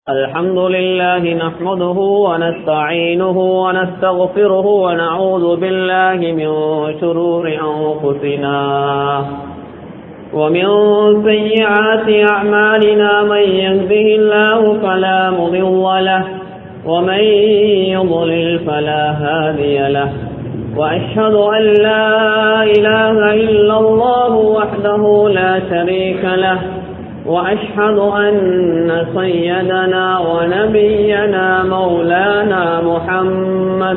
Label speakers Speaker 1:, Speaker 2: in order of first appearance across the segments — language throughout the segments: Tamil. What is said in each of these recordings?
Speaker 1: الحمد لله نحمده ونستعينه ونستغفره ونعوذ بالله من شرور أنفسنا ومن سيئات أعمالنا من يهده الله فلا مضل له ومن يضلل فلا هادي له وأشهد أن لا إله إلا الله وحده لا شريك له وأشهد أن سيدنا ونبينا مولانا محمد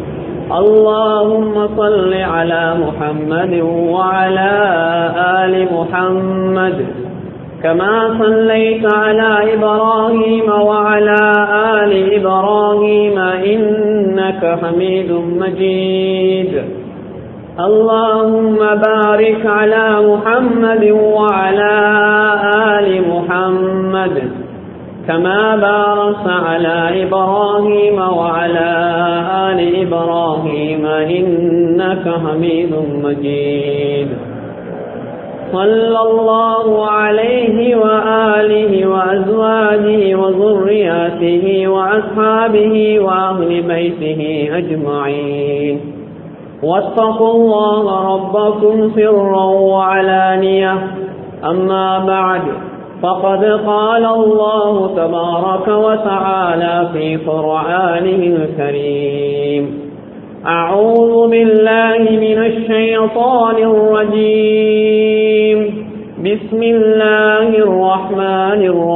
Speaker 1: اللهم صل على محمد وعلى آل محمد كما صليت على إبراهيم وعلى آل إبراهيم إنك حميد مجيد اللهم بارك على محمد وعلى آل محمد كما باركت على إبراهيم وعلى آل إبراهيم إنك حميد مجيد صلى الله عليه وآله وأزواجه وذرياته وأصحابه وأهل بيته أجمعين واتقوا الله ربكم سرا وعلانية أما بعد فقد قال الله تبارك وتعالى في قرآنه الكريم أعوذ بالله من الشيطان الرجيم بسم الله الرحمن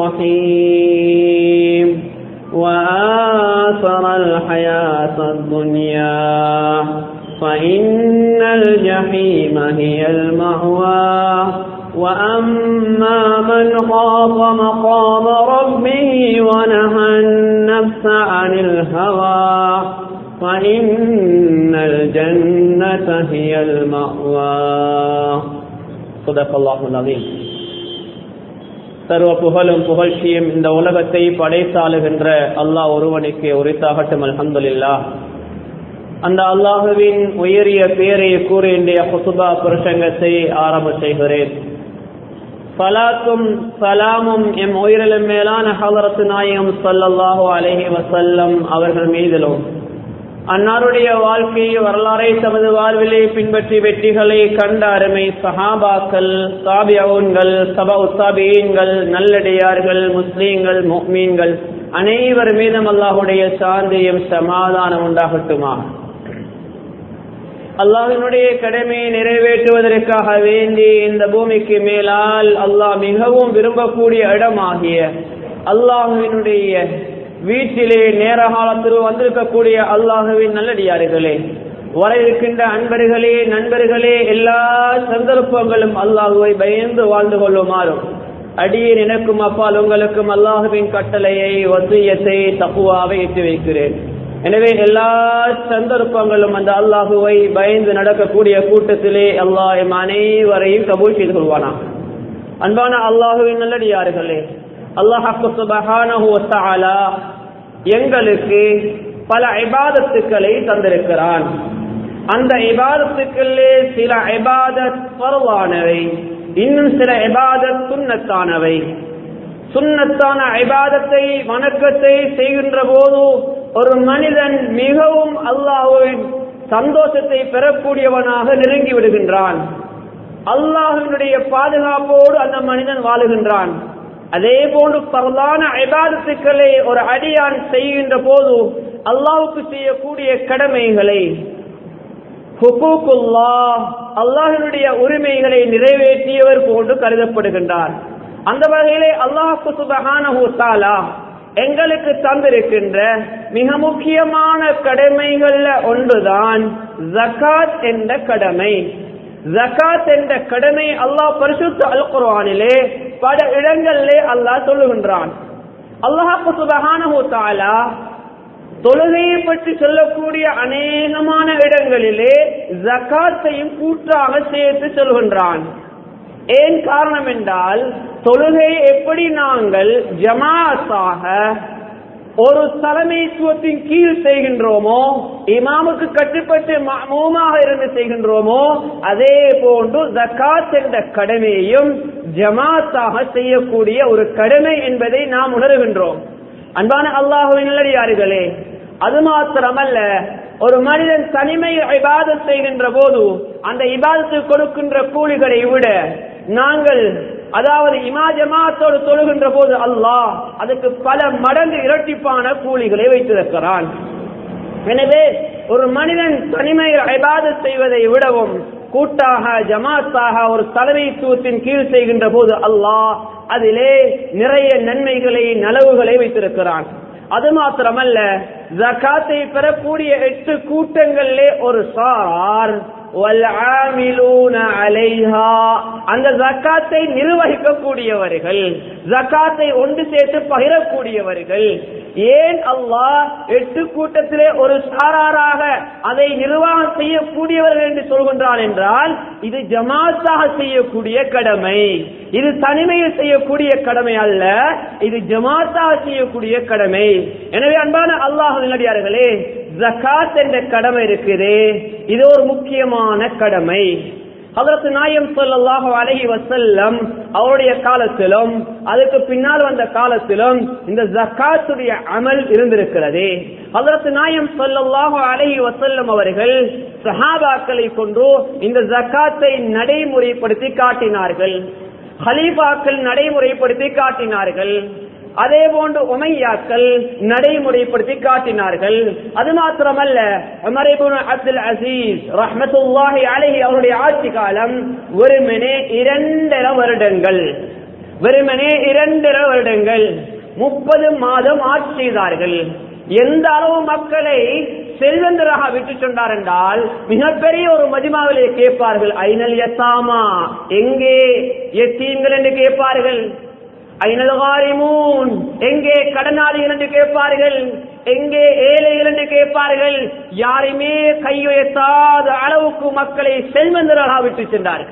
Speaker 1: الرحيم وآثر الحياة الدنيا فإن الجحيم هي المأوى وأما من خاف مقام ربه ونهى النفس عن الهوى فإن الجنة هي المأوى صدق الله العظيم சர்வ புகழும் புகழ்ச்சியும் இந்த உலகத்தை படைத்தாளுகின்ற அல்லாஹ் ஒருவனுக்கு உரித்தாகட்டும் அல்ஹம்துலில்லா அந்த அல்லாஹுவின் உயரிய பேரை கூறி இன்றைய குசுபா பிரசங்கத்தை ஆரம்ப செய்கிறேன் சலாத்தும் சலாமும் எம் உயிரிலும் மேலான ஹலரத்து நாயகம் சல்லல்லாஹு அலஹி வசல்லம் அவர்கள் மீதிலும் அன்னாருடைய வாழ்க்கை வரலாறை தமது வாழ்விலே பின்பற்றி வெற்றிகளை கண்ட அருமை சஹாபாக்கள் சாபியவுன்கள் சபா உத்தாபியன்கள் நல்லடியார்கள் முஸ்லீம்கள் மீன்கள் அனைவர் மீதும் அல்லாஹுடைய சாந்தியும் சமாதானம் உண்டாகட்டுமா அல்லாஹினுடைய கடமையை நிறைவேற்றுவதற்காக வேண்டி இந்த பூமிக்கு மேலால் அல்லாஹ் மிகவும் விரும்பக்கூடிய இடமாகிய அல்லாஹுவினுடைய வீட்டிலே நேர காலத்தில் வந்திருக்கக்கூடிய அல்லாஹுவின் நல்லடியார்களே வர இருக்கின்ற அன்பர்களே நண்பர்களே எல்லா சந்தர்ப்பங்களும் அல்லாஹுவை பயந்து வாழ்ந்து கொள்ளுமாறும் அடியே எனக்கும் அப்பால் உங்களுக்கும் அல்லாஹுவின் கட்டளையை வசியத்தை தப்புவாவை எட்டி வைக்கிறேன் எனவே எல்லா சந்தர்ப்பங்களும் அந்த அல்லாஹுவை பயந்து நடக்கக்கூடிய கூட்டத்திலே அல்லாஹ் அனைவரையும் கபூல் செய்து கொள்வானா அன்பான அல்லாஹுவின் நல்லடியார்களே அல்லாஹாலா எங்களுக்கு பல இபாதத்துக்களை தந்திருக்கிறான் அந்த இபாதத்துக்களே சில இபாதத் பருவானவை இன்னும் சில இபாதத் சுண்ணத்தானவை சுண்ணத்தான ஐபாதத்தை வணக்கத்தை செய்கின்ற போது ஒரு மனிதன் மிகவும் அல்லாஹுவின் சந்தோஷத்தை பெறக்கூடியவனாக நெருங்கி விடுகின்றான் அல்லாஹினுடைய பாதுகாப்போடு அந்த மனிதன் வாழுகின்றான் அதே போன்று பரவான ஐபாதத்துக்களை ஒரு அடியான் செய்கின்ற போது அல்லாவுக்கு செய்யக்கூடிய கடமைகளை ஹுகூக்குல்லா அல்லாஹினுடைய உரிமைகளை நிறைவேற்றியவர் போன்று கருதப்படுகின்றார் அந்த வகையிலே அல்லாஹு சுபகானா எங்களுக்கு தந்திருக்கின்ற மிக முக்கியமான கடமைகள்ல ஒன்றுதான் ஜக்காத் என்ற கடமை ஜக்காத் என்ற கடமை அல்லாஹ் பரிசுத்த அல் குர்வானிலே பல இடங்களிலே அல்லாஹ் சொல்லுகின்றான் அல்லாஹு சுபகானா தொழுகையை பற்றி சொல்லக்கூடிய அநேகமான இடங்களிலே ஜக்காத்தையும் கூற்றாக சேர்த்து சொல்கின்றான் ஏன் காரணம் என்றால் தொழுகை எப்படி நாங்கள் ஜமாத்தாக ஒரு தலைமைத்துவத்தின் கீழ் செய்கின்றோமோ இமாமுக்கு கட்டுப்பட்டு மௌமாக இருந்து செய்கின்றோமோ அதே போன்று ஜக்காத் என்ற கடமையையும் ஜமாத்தாக செய்யக்கூடிய ஒரு கடமை என்பதை நாம் உணர்கின்றோம் அன்பான அல்லாஹுவின் நல்லடியார்களே அது மாத்திரமல்ல ஒரு மனிதன் தனிமை இபாதத் செய்கின்ற போது அந்த இபாதத்துக்கு கொடுக்கின்ற கூலிகளை விட நாங்கள் அதாவது இமா ஜமாத்தோடு தொழுகின்ற போது அல்லாஹ் அதுக்கு பல மடங்கு இரட்டிப்பான கூலிகளை வைத்திருக்கிறான் எனவே ஒரு மனிதன் தனிமையில் ஐபாதத் செய்வதை விடவும் கூட்டாக ஜமாத்தாக ஒரு தலைமைத்துவத்தின் கீழ் செய்கின்ற போது அல்லாஹ் அதிலே நிறைய நன்மைகளை நலவுகளை வைத்திருக்கிறான் அது மாத்திரமல்ல ஜகாத்தை பெறக்கூடிய எட்டு கூட்டங்களிலே ஒரு சார் அலைஹா அந்த ஜக்காத்தை நிர்வகிக்கக்கூடியவர்கள் ஜக்காத்தை ஒன்று சேர்த்து பகிரக்கூடியவர்கள் ஏன் அல்லாஹ் எட்டு கூட்டத்திலே ஒரு சாராராக அதை நிர்வாகம் செய்யக்கூடியவர்கள் என்று சொல்கின்றான் என்றால் இது ஜமாத்தாக செய்யக்கூடிய கடமை இது தனிமையில் செய்யக்கூடிய கடமை அல்ல இது ஜமாத்தாக செய்யக்கூடிய கடமை எனவே அன்பான அல்லாஹ் நல்லடியார்களே ஜகாத் என்ற கடமை இருக்குது இது ஒரு முக்கியமான கடமை அதற்கு நாயம் சொல்லல்லாஹு அலஹி வசல்லம் அவருடைய காலத்திலும் அதுக்கு பின்னால் வந்த காலத்திலும் இந்த ஜக்காத்துடைய அமல் இருந்திருக்கிறது அதற்கு நாயம் சொல்லல்லாஹு அலஹி வசல்லம் அவர்கள் சஹாபாக்களை கொண்டு இந்த ஜக்காத்தை நடைமுறைப்படுத்தி காட்டினார்கள் ஹலீஃபாக்கள் நடைமுறைப்படுத்தி காட்டினார்கள் அதே போன்று உமையாக்கள் நடைமுறைப்படுத்தி காட்டினார்கள் அது மாத்திரமல்ல உமரிபுன் அப்துல் அசீஸ் ரஹமத்துல்லாஹி அலஹி அவருடைய ஆட்சி காலம் வெறுமனே இரண்டரை வருடங்கள் வெறுமனே இரண்டரை வருடங்கள் முப்பது மாதம் ஆட்சி செய்தார்கள் எந்த அளவு மக்களை செல்வந்தராக விட்டு சொன்னார் என்றால் மிகப்பெரிய ஒரு மதிமாவிலே கேட்பார்கள் ஐநல் எத்தாமா எங்கே எத்தீன்கள் என்று கேட்பார்கள் ஐநல்காரிமூன் எங்கே கடனாளிகள் என்று கேட்பார்கள் எங்கே ஏழைகள் என்று கேட்பார்கள் யாரையுமே கையுயர்த்தாத அளவுக்கு மக்களை செல்வந்தராக விட்டு சென்றார்கள்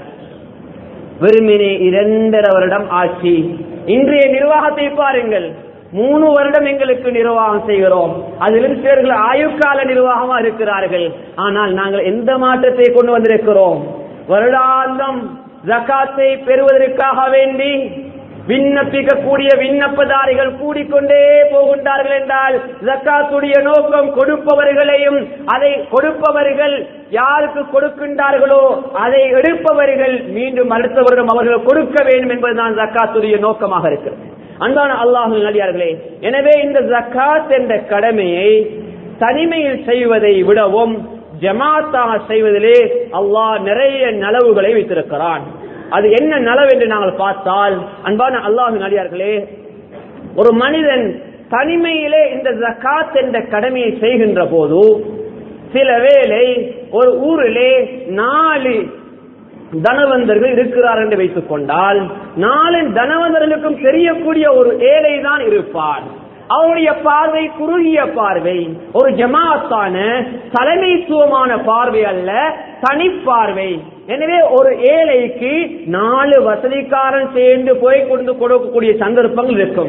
Speaker 1: வெறுமினே இரண்டரை வருடம் ஆட்சி இன்றைய நிர்வாகத்தை பாருங்கள் மூணு வருடம் எங்களுக்கு நிர்வாகம் செய்கிறோம் அதிலும் சிலர்கள் ஆயுக்கால நிர்வாகமா இருக்கிறார்கள் ஆனால் நாங்கள் எந்த மாற்றத்தை கொண்டு வந்திருக்கிறோம் வருடாந்தம் ஜக்காத்தை பெறுவதற்காக வேண்டி விண்ணப்பிக்கக்கூடிய விண்ணப்பதாரிகள் கூடிக்கொண்டே போகின்றார்கள் என்றால் ஜக்காத்துடைய நோக்கம் கொடுப்பவர்களையும் அதை கொடுப்பவர்கள் யாருக்கு கொடுக்கின்றார்களோ அதை எடுப்பவர்கள் மீண்டும் அடுத்த வருடம் அவர்கள் கொடுக்க வேண்டும் என்பதுதான் ஜக்காத்துடைய நோக்கமாக இருக்கிறது அன்பான அல்லாஹு நடிகார்களே எனவே இந்த ஜக்காத் என்ற கடமையை தனிமையில் செய்வதை விடவும் ஜமாத்தாக செய்வதிலே அல்லாஹ் நிறைய நலவுகளை வைத்திருக்கிறான் அது என்ன நலவு என்று நாங்கள் பார்த்தால் அன்பான அல்லாஹு நடிகார்களே ஒரு மனிதன் தனிமையிலே இந்த ஜக்காத் என்ற கடமையை செய்கின்ற போது சில வேளை ஒரு ஊரிலே நாலு தனவந்தர்கள் இருக்கிறார் என்று வைத்துக் கொண்டால் நாலு தனவந்தர்களுக்கும் தெரியக்கூடிய ஒரு ஏழை தான் இருப்பார் அவருடைய பார்வை குறுகிய பார்வை ஒரு ஜமாத்தான தலைமைத்துவமான பார்வை அல்ல தனிப்பார்வை எனவே ஒரு ஏழைக்கு நாலு வசதிக்காரன் சேர்ந்து போய் கொண்டு கொடுக்கக்கூடிய சந்தர்ப்பங்கள் இருக்கும்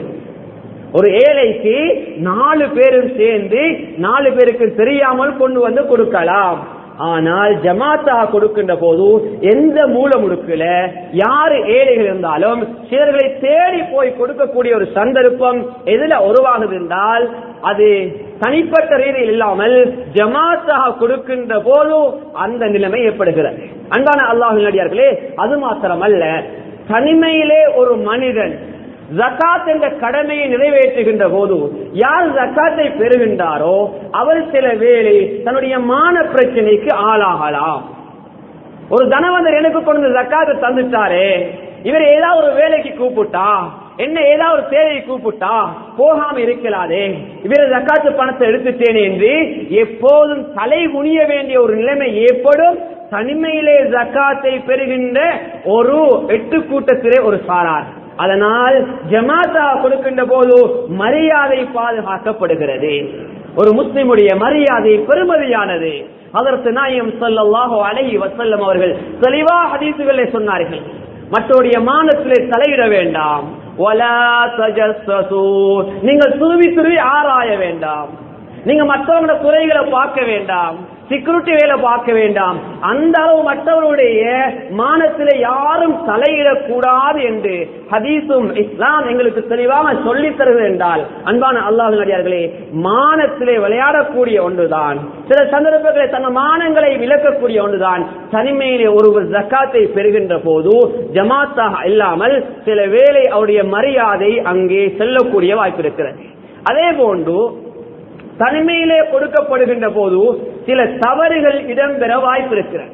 Speaker 1: ஒரு ஏழைக்கு நாலு பேரும் சேர்ந்து நாலு பேருக்கு தெரியாமல் கொண்டு வந்து கொடுக்கலாம் ஆனால் ஜமாத்தா கொடுக்கின்ற போது எந்த மூல முடுக்கல யாரு ஏழைகள் இருந்தாலும் சிலர்களை தேடி போய் கொடுக்கக்கூடிய ஒரு சந்தர்ப்பம் எதுல உருவாகுது என்றால் அது தனிப்பட்ட ரீதியில் இல்லாமல் ஜமாத்தாக கொடுக்கின்ற போது அந்த நிலைமை ஏற்படுகிறது அன்பான அல்லாஹ் நடிகார்களே அது மாத்திரமல்ல தனிமையிலே ஒரு மனிதன் ஜக்காத் என்ற கடமையை நிறைவேற்றுகின்ற போது யார் ஜக்காத்தை பெறுகின்றாரோ அவர் சில வேளை தன்னுடைய மான பிரச்சனைக்கு ஆளாகலாம் ஒரு தனவந்தர் எனக்கு கொண்டு ஜக்காத்தை தந்துட்டாரே இவர் ஏதாவது ஒரு வேலைக்கு கூப்பிட்டா என்ன ஏதாவது ஒரு சேவையை கூப்பிட்டா போகாம இருக்கலாதே இவர ஜக்காத்து பணத்தை எடுத்துட்டேன் என்று எப்போதும் தலை குனிய வேண்டிய ஒரு நிலைமை ஏற்படும் தனிமையிலே ஜக்காத்தை பெறுகின்ற ஒரு எட்டு கூட்டத்திலே ஒரு சாரார் அதனால் ஜமாத்தா கொடுக்கின்ற போது மரியாதை பாதுகாக்கப்படுகிறது ஒரு முஸ்லிமுடைய மரியாதை பெருமதியானது அதற்கு நாயம் சொல்லல்லாஹோ அழகி வசல்லம் அவர்கள் தெளிவா ஹதீசுகளே சொன்னார்கள் மற்றோடைய மானத்திலே தலையிட வேண்டாம் நீங்கள் துருவி துருவி ஆராய வேண்டாம் நீங்க மற்றவங்களோட குறைகளை பார்க்க வேண்டாம் செக்யூரிட்டி வேலை பார்க்க வேண்டாம் அந்த அளவு மற்றவருடைய மானத்திலே யாரும் தலையிடக்கூடாது என்று ஹதீஸும் இஸ்லாம் எங்களுக்கு தெளிவாக சொல்லித் தருகிறது என்றால் அன்பான அல்லாஹ் நடிகார்களே மானத்திலே விளையாடக்கூடிய ஒன்றுதான் சில சந்தர்ப்பங்களை தன் மானங்களை விளக்கக்கூடிய ஒன்றுதான் தனிமையிலே ஒருவர் ஜக்காத்தை பெறுகின்ற போது ஜமாத்தாக இல்லாமல் சில வேளை அவருடைய மரியாதை அங்கே செல்லக்கூடிய வாய்ப்பு இருக்கிறது அதே போன்று தனிமையிலே கொடுக்கப்படுகின்ற போது சில தவறுகள் இடம்பெற வாய்ப்பு இருக்கிறது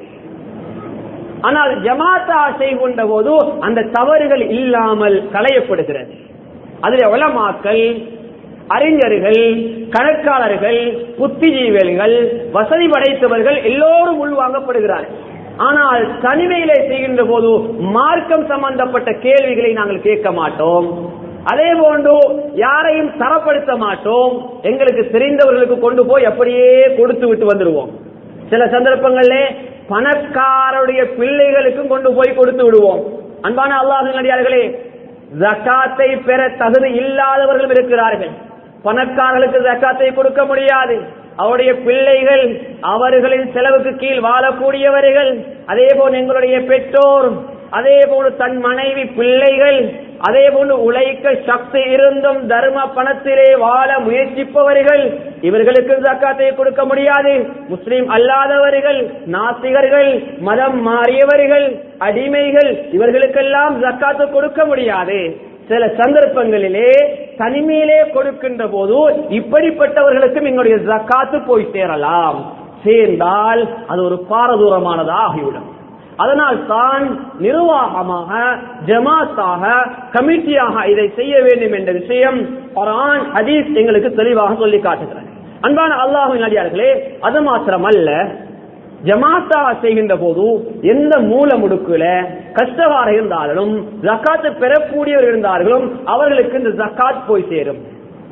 Speaker 1: ஆனால் ஜமாத்தா செய்கின்ற போது அந்த தவறுகள் இல்லாமல் களையப்படுகிறது அதில் உலமாக்கள் அறிஞர்கள் கணக்காளர்கள் புத்திஜீவிகள் வசதி படைத்தவர்கள் எல்லோரும் உள்வாங்கப்படுகிறார்கள் ஆனால் தனிமையிலே செய்கின்ற போது மார்க்கம் சம்பந்தப்பட்ட கேள்விகளை நாங்கள் கேட்க மாட்டோம் அதே போன்று யாரையும் தரப்படுத்த மாட்டோம் எங்களுக்கு தெரிந்தவர்களுக்கு கொண்டு போய் அப்படியே கொடுத்து விட்டு வந்துடுவோம் சில சந்தர்ப்பங்கள்ல பணக்காரருடைய பிள்ளைகளுக்கும் கொண்டு போய் கொடுத்து விடுவோம் அன்பான அல்லாஹ் நடிகார்களே ஜக்காத்தை பெற தகுதி இல்லாதவர்களும் இருக்கிறார்கள் பணக்காரர்களுக்கு ஜக்காத்தை கொடுக்க முடியாது அவருடைய பிள்ளைகள் அவர்களின் செலவுக்கு கீழ் வாழக்கூடியவர்கள் அதே போல் எங்களுடைய பெற்றோர் அதே போல தன் மனைவி பிள்ளைகள் அதே போன்று உழைக்க சக்தி இருந்தும் தர்ம பணத்திலே வாழ முயற்சிப்பவர்கள் இவர்களுக்கு ஜக்காத்தை கொடுக்க முடியாது முஸ்லிம் அல்லாதவர்கள் நாத்திகர்கள் மதம் மாறியவர்கள் அடிமைகள் இவர்களுக்கெல்லாம் ஜக்காத்து கொடுக்க முடியாது சில சந்தர்ப்பங்களிலே தனிமையிலே கொடுக்கின்ற போது இப்படிப்பட்டவர்களுக்கும் எங்களுடைய ஜக்காத்து போய் சேரலாம் சேர்ந்தால் அது ஒரு பாரதூரமானதாக ஆகிவிடும் அதனால் தான் நிர்வாகமாக ஜமாத்தாக கமிட்டியாக இதை செய்ய வேண்டும் என்ற விஷயம் குரான் ஹதீஸ் எங்களுக்கு தெளிவாக சொல்லி காட்டுகிறது அன்பான அல்லாஹின் அடியார்களே அது மாத்திரமல்ல ஜமாத்தாக செய்கின்ற போது எந்த மூல முடுக்குல கஷ்டவார இருந்தாலும் ஜக்காத்து பெறக்கூடியவர் இருந்தார்களும் அவர்களுக்கு இந்த ஜக்காத் போய் சேரும்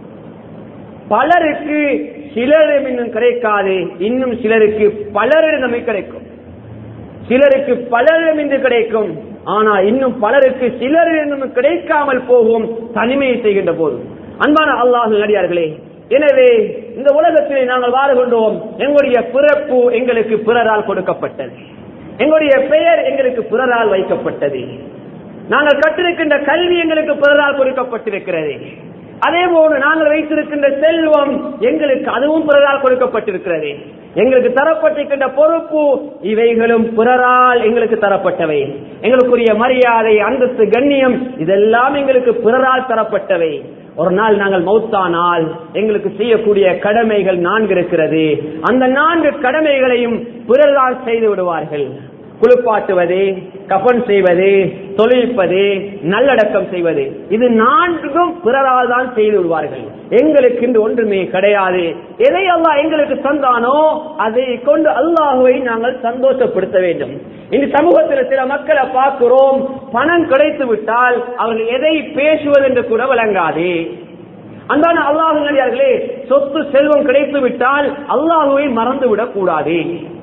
Speaker 1: பலருக்கு சிலரிடம் இன்னும் கிடைக்காது இன்னும் சிலருக்கு பலரிடம் கிடைக்கும் சிலருக்கு பலரிடம் இன்று கிடைக்கும் ஆனா இன்னும் பலருக்கு சிலரிடம் கிடைக்காமல் போகும் தனிமையை செய்கின்ற போது அன்பான அல்லாஹ் நடிகார்களே எனவே இந்த உலகத்திலே நாங்கள் வாழ்கின்றோம் எங்களுடைய பிறப்பு எங்களுக்கு பிறரால் கொடுக்கப்பட்டது எங்களுடைய பெயர் எங்களுக்கு பிறரால் வைக்கப்பட்டது நாங்கள் கற்றிருக்கின்ற கல்வி எங்களுக்கு பிறரால் கொடுக்கப்பட்டிருக்கிறது அதே போல நாங்கள் வைத்திருக்கின்ற செல்வம் எங்களுக்கு அதுவும் பிறரால் கொடுக்கப்பட்டிருக்கிறது எங்களுக்கு தரப்பட்டிருக்கின்ற பொறுப்பு இவைகளும் பிறரால் எங்களுக்கு தரப்பட்டவை எங்களுக்குரிய மரியாதை அந்தஸ்து கண்ணியம் இதெல்லாம் எங்களுக்கு பிறரால் தரப்பட்டவை ஒரு நாள் நாங்கள் மௌத்தானால் எங்களுக்கு செய்யக்கூடிய கடமைகள் நான்கு இருக்கிறது அந்த நான்கு கடமைகளையும் பிறரால் செய்து விடுவார்கள் குளிப்பாட்டுவது கபன் செய்வது தொழில்ப்பது நல்லடக்கம் செய்வது இது நான்கும் பிறரால் தான் செய்து விடுவார்கள் எங்களுக்கு இன்று ஒன்றுமே கிடையாது எதை அல்லாஹ் எங்களுக்கு தந்தானோ அதை கொண்டு அல்லாஹுவை நாங்கள் சந்தோஷப்படுத்த வேண்டும் இந்த சமூகத்தில் சில மக்களை பார்க்கிறோம் பணம் கிடைத்து விட்டால் அவர்கள் எதை பேசுவது என்று கூட விளங்காது அன்பான அல்லாஹர்களே சொத்து செல்வம் கிடைத்து விட்டால் அல்லாஹுவை மறந்து விடக் கூடாது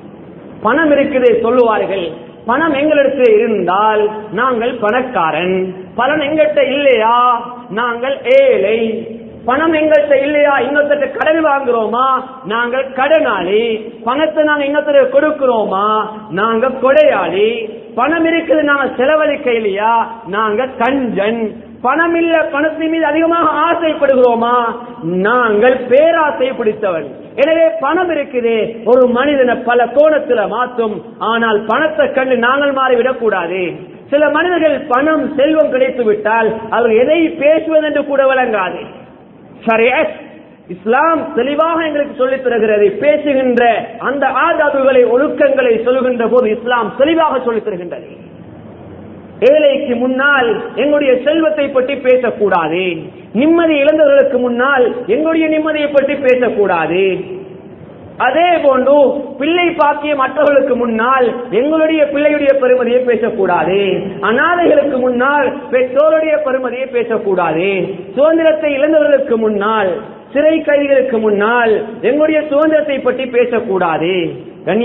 Speaker 1: பணம் இருக்குதே சொல்லுவார்கள் பணம் எங்களிடத்தில் இருந்தால் நாங்கள் பணக்காரன் பணம் எங்கிட்ட இல்லையா நாங்கள் ஏழை பணம் எங்கள்கிட்ட இல்லையா இன்னொருத்தட்ட கடன் வாங்குறோமா நாங்கள் கடனாளி பணத்தை நாங்க இன்னொருத்தர கொடுக்கிறோமா நாங்க கொடையாளி பணம் இருக்குது நாங்க செலவழிக்க இல்லையா நாங்க கஞ்சன் பணம் இல்ல பணத்தின் மீது அதிகமாக ஆசைப்படுகிறோமா நாங்கள் பேராசை பிடித்தவன் எனவே பணம் இருக்குது ஒரு மனிதனை பல கோணத்துல மாற்றும் ஆனால் பணத்தை கண்டு நாங்கள் மாறிவிடக் கூடாது சில மனிதர்கள் பணம் செல்வம் கிடைத்து விட்டால் அவர் எதை பேசுவதென்று கூட விளங்காது ஷரியத் இஸ்லாம் தெளிவாக எங்களுக்கு சொல்லித் தருகிறது பேசுகின்ற அந்த ஆதாபுகளை ஒழுக்கங்களை சொல்கின்ற போது இஸ்லாம் தெளிவாக சொல்லித் தருகின்றது ஏழைக்கு முன்னால் எங்களுடைய செல்வத்தை பற்றி பேசக்கூடாது நிம்மதி இழந்தவர்களுக்கு முன்னால் எங்களுடைய நிம்மதியை பற்றி பேசக்கூடாது அதே போன்று பிள்ளை பாக்கிய மற்றவர்களுக்கு முன்னால் எங்களுடைய பிள்ளையுடைய பெருமதியை பேசக்கூடாது அனாதைகளுக்கு முன்னால் பெற்றோருடைய பெருமதியை பேசக்கூடாது சுதந்திரத்தை இழந்தவர்களுக்கு முன்னால் சிறை கைதிகளுக்கு முன்னால் எங்களுடைய சுதந்திரத்தை பற்றி பேசக்கூடாது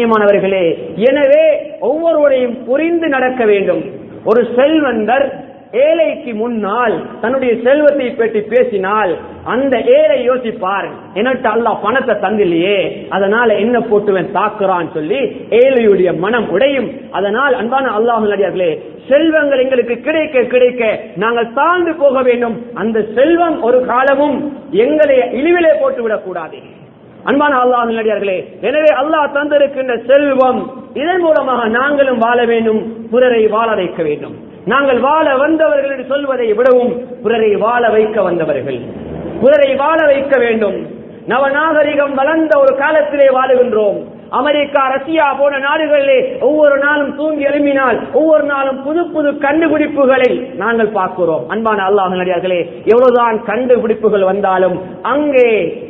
Speaker 1: கண்ணியமானவர்களே எனவே ஒவ்வொருவரையும் புரிந்து நடக்க வேண்டும் ஒரு செல்வந்தர் ஏழைக்கு முன்னால் தன்னுடைய செல்வத்தை பற்றி பேசினால் அந்த ஏழை யோசிப்பார் எனக்கு அல்லாஹ் பணத்தை தந்தில்லையே அதனால என்ன போட்டுவன் தாக்குறான் சொல்லி ஏழையுடைய மனம் உடையும் அதனால் அன்பான அல்லாஹ் நடிகார்களே செல்வங்கள் எங்களுக்கு கிடைக்க கிடைக்க நாங்கள் தாழ்ந்து போக வேண்டும் அந்த செல்வம் ஒரு காலமும் எங்களை இழிவிலே போட்டு விடக்கூடாது அன்பான அல்லாஹ் நல்லடியார்களே எனவே அல்லாஹ் தந்திருக்கின்ற செல்வம் இதன் மூலமாக நாங்களும் வாழ வேண்டும் பிறரை வாழ வைக்க வேண்டும் நாங்கள் வாழ வந்தவர்கள் என்று சொல்வதை விடவும் பிறரை வாழ வைக்க வந்தவர்கள் பிறரை வாழ வைக்க வேண்டும் நவநாகரிகம் வளர்ந்த ஒரு காலத்திலே வாழுகின்றோம் அமெரிக்கா ரஷ்யா போன நாடுகளிலே ஒவ்வொரு நாளும் தூங்கி எழுப்பினால் ஒவ்வொரு நாளும் புது புது கண்டுபிடிப்புகளை நாங்கள் பார்க்கிறோம் அன்பான அல்லாஹ் நடிகார்களே எவ்வளவுதான் கண்டுபிடிப்புகள் வந்தாலும் அங்கே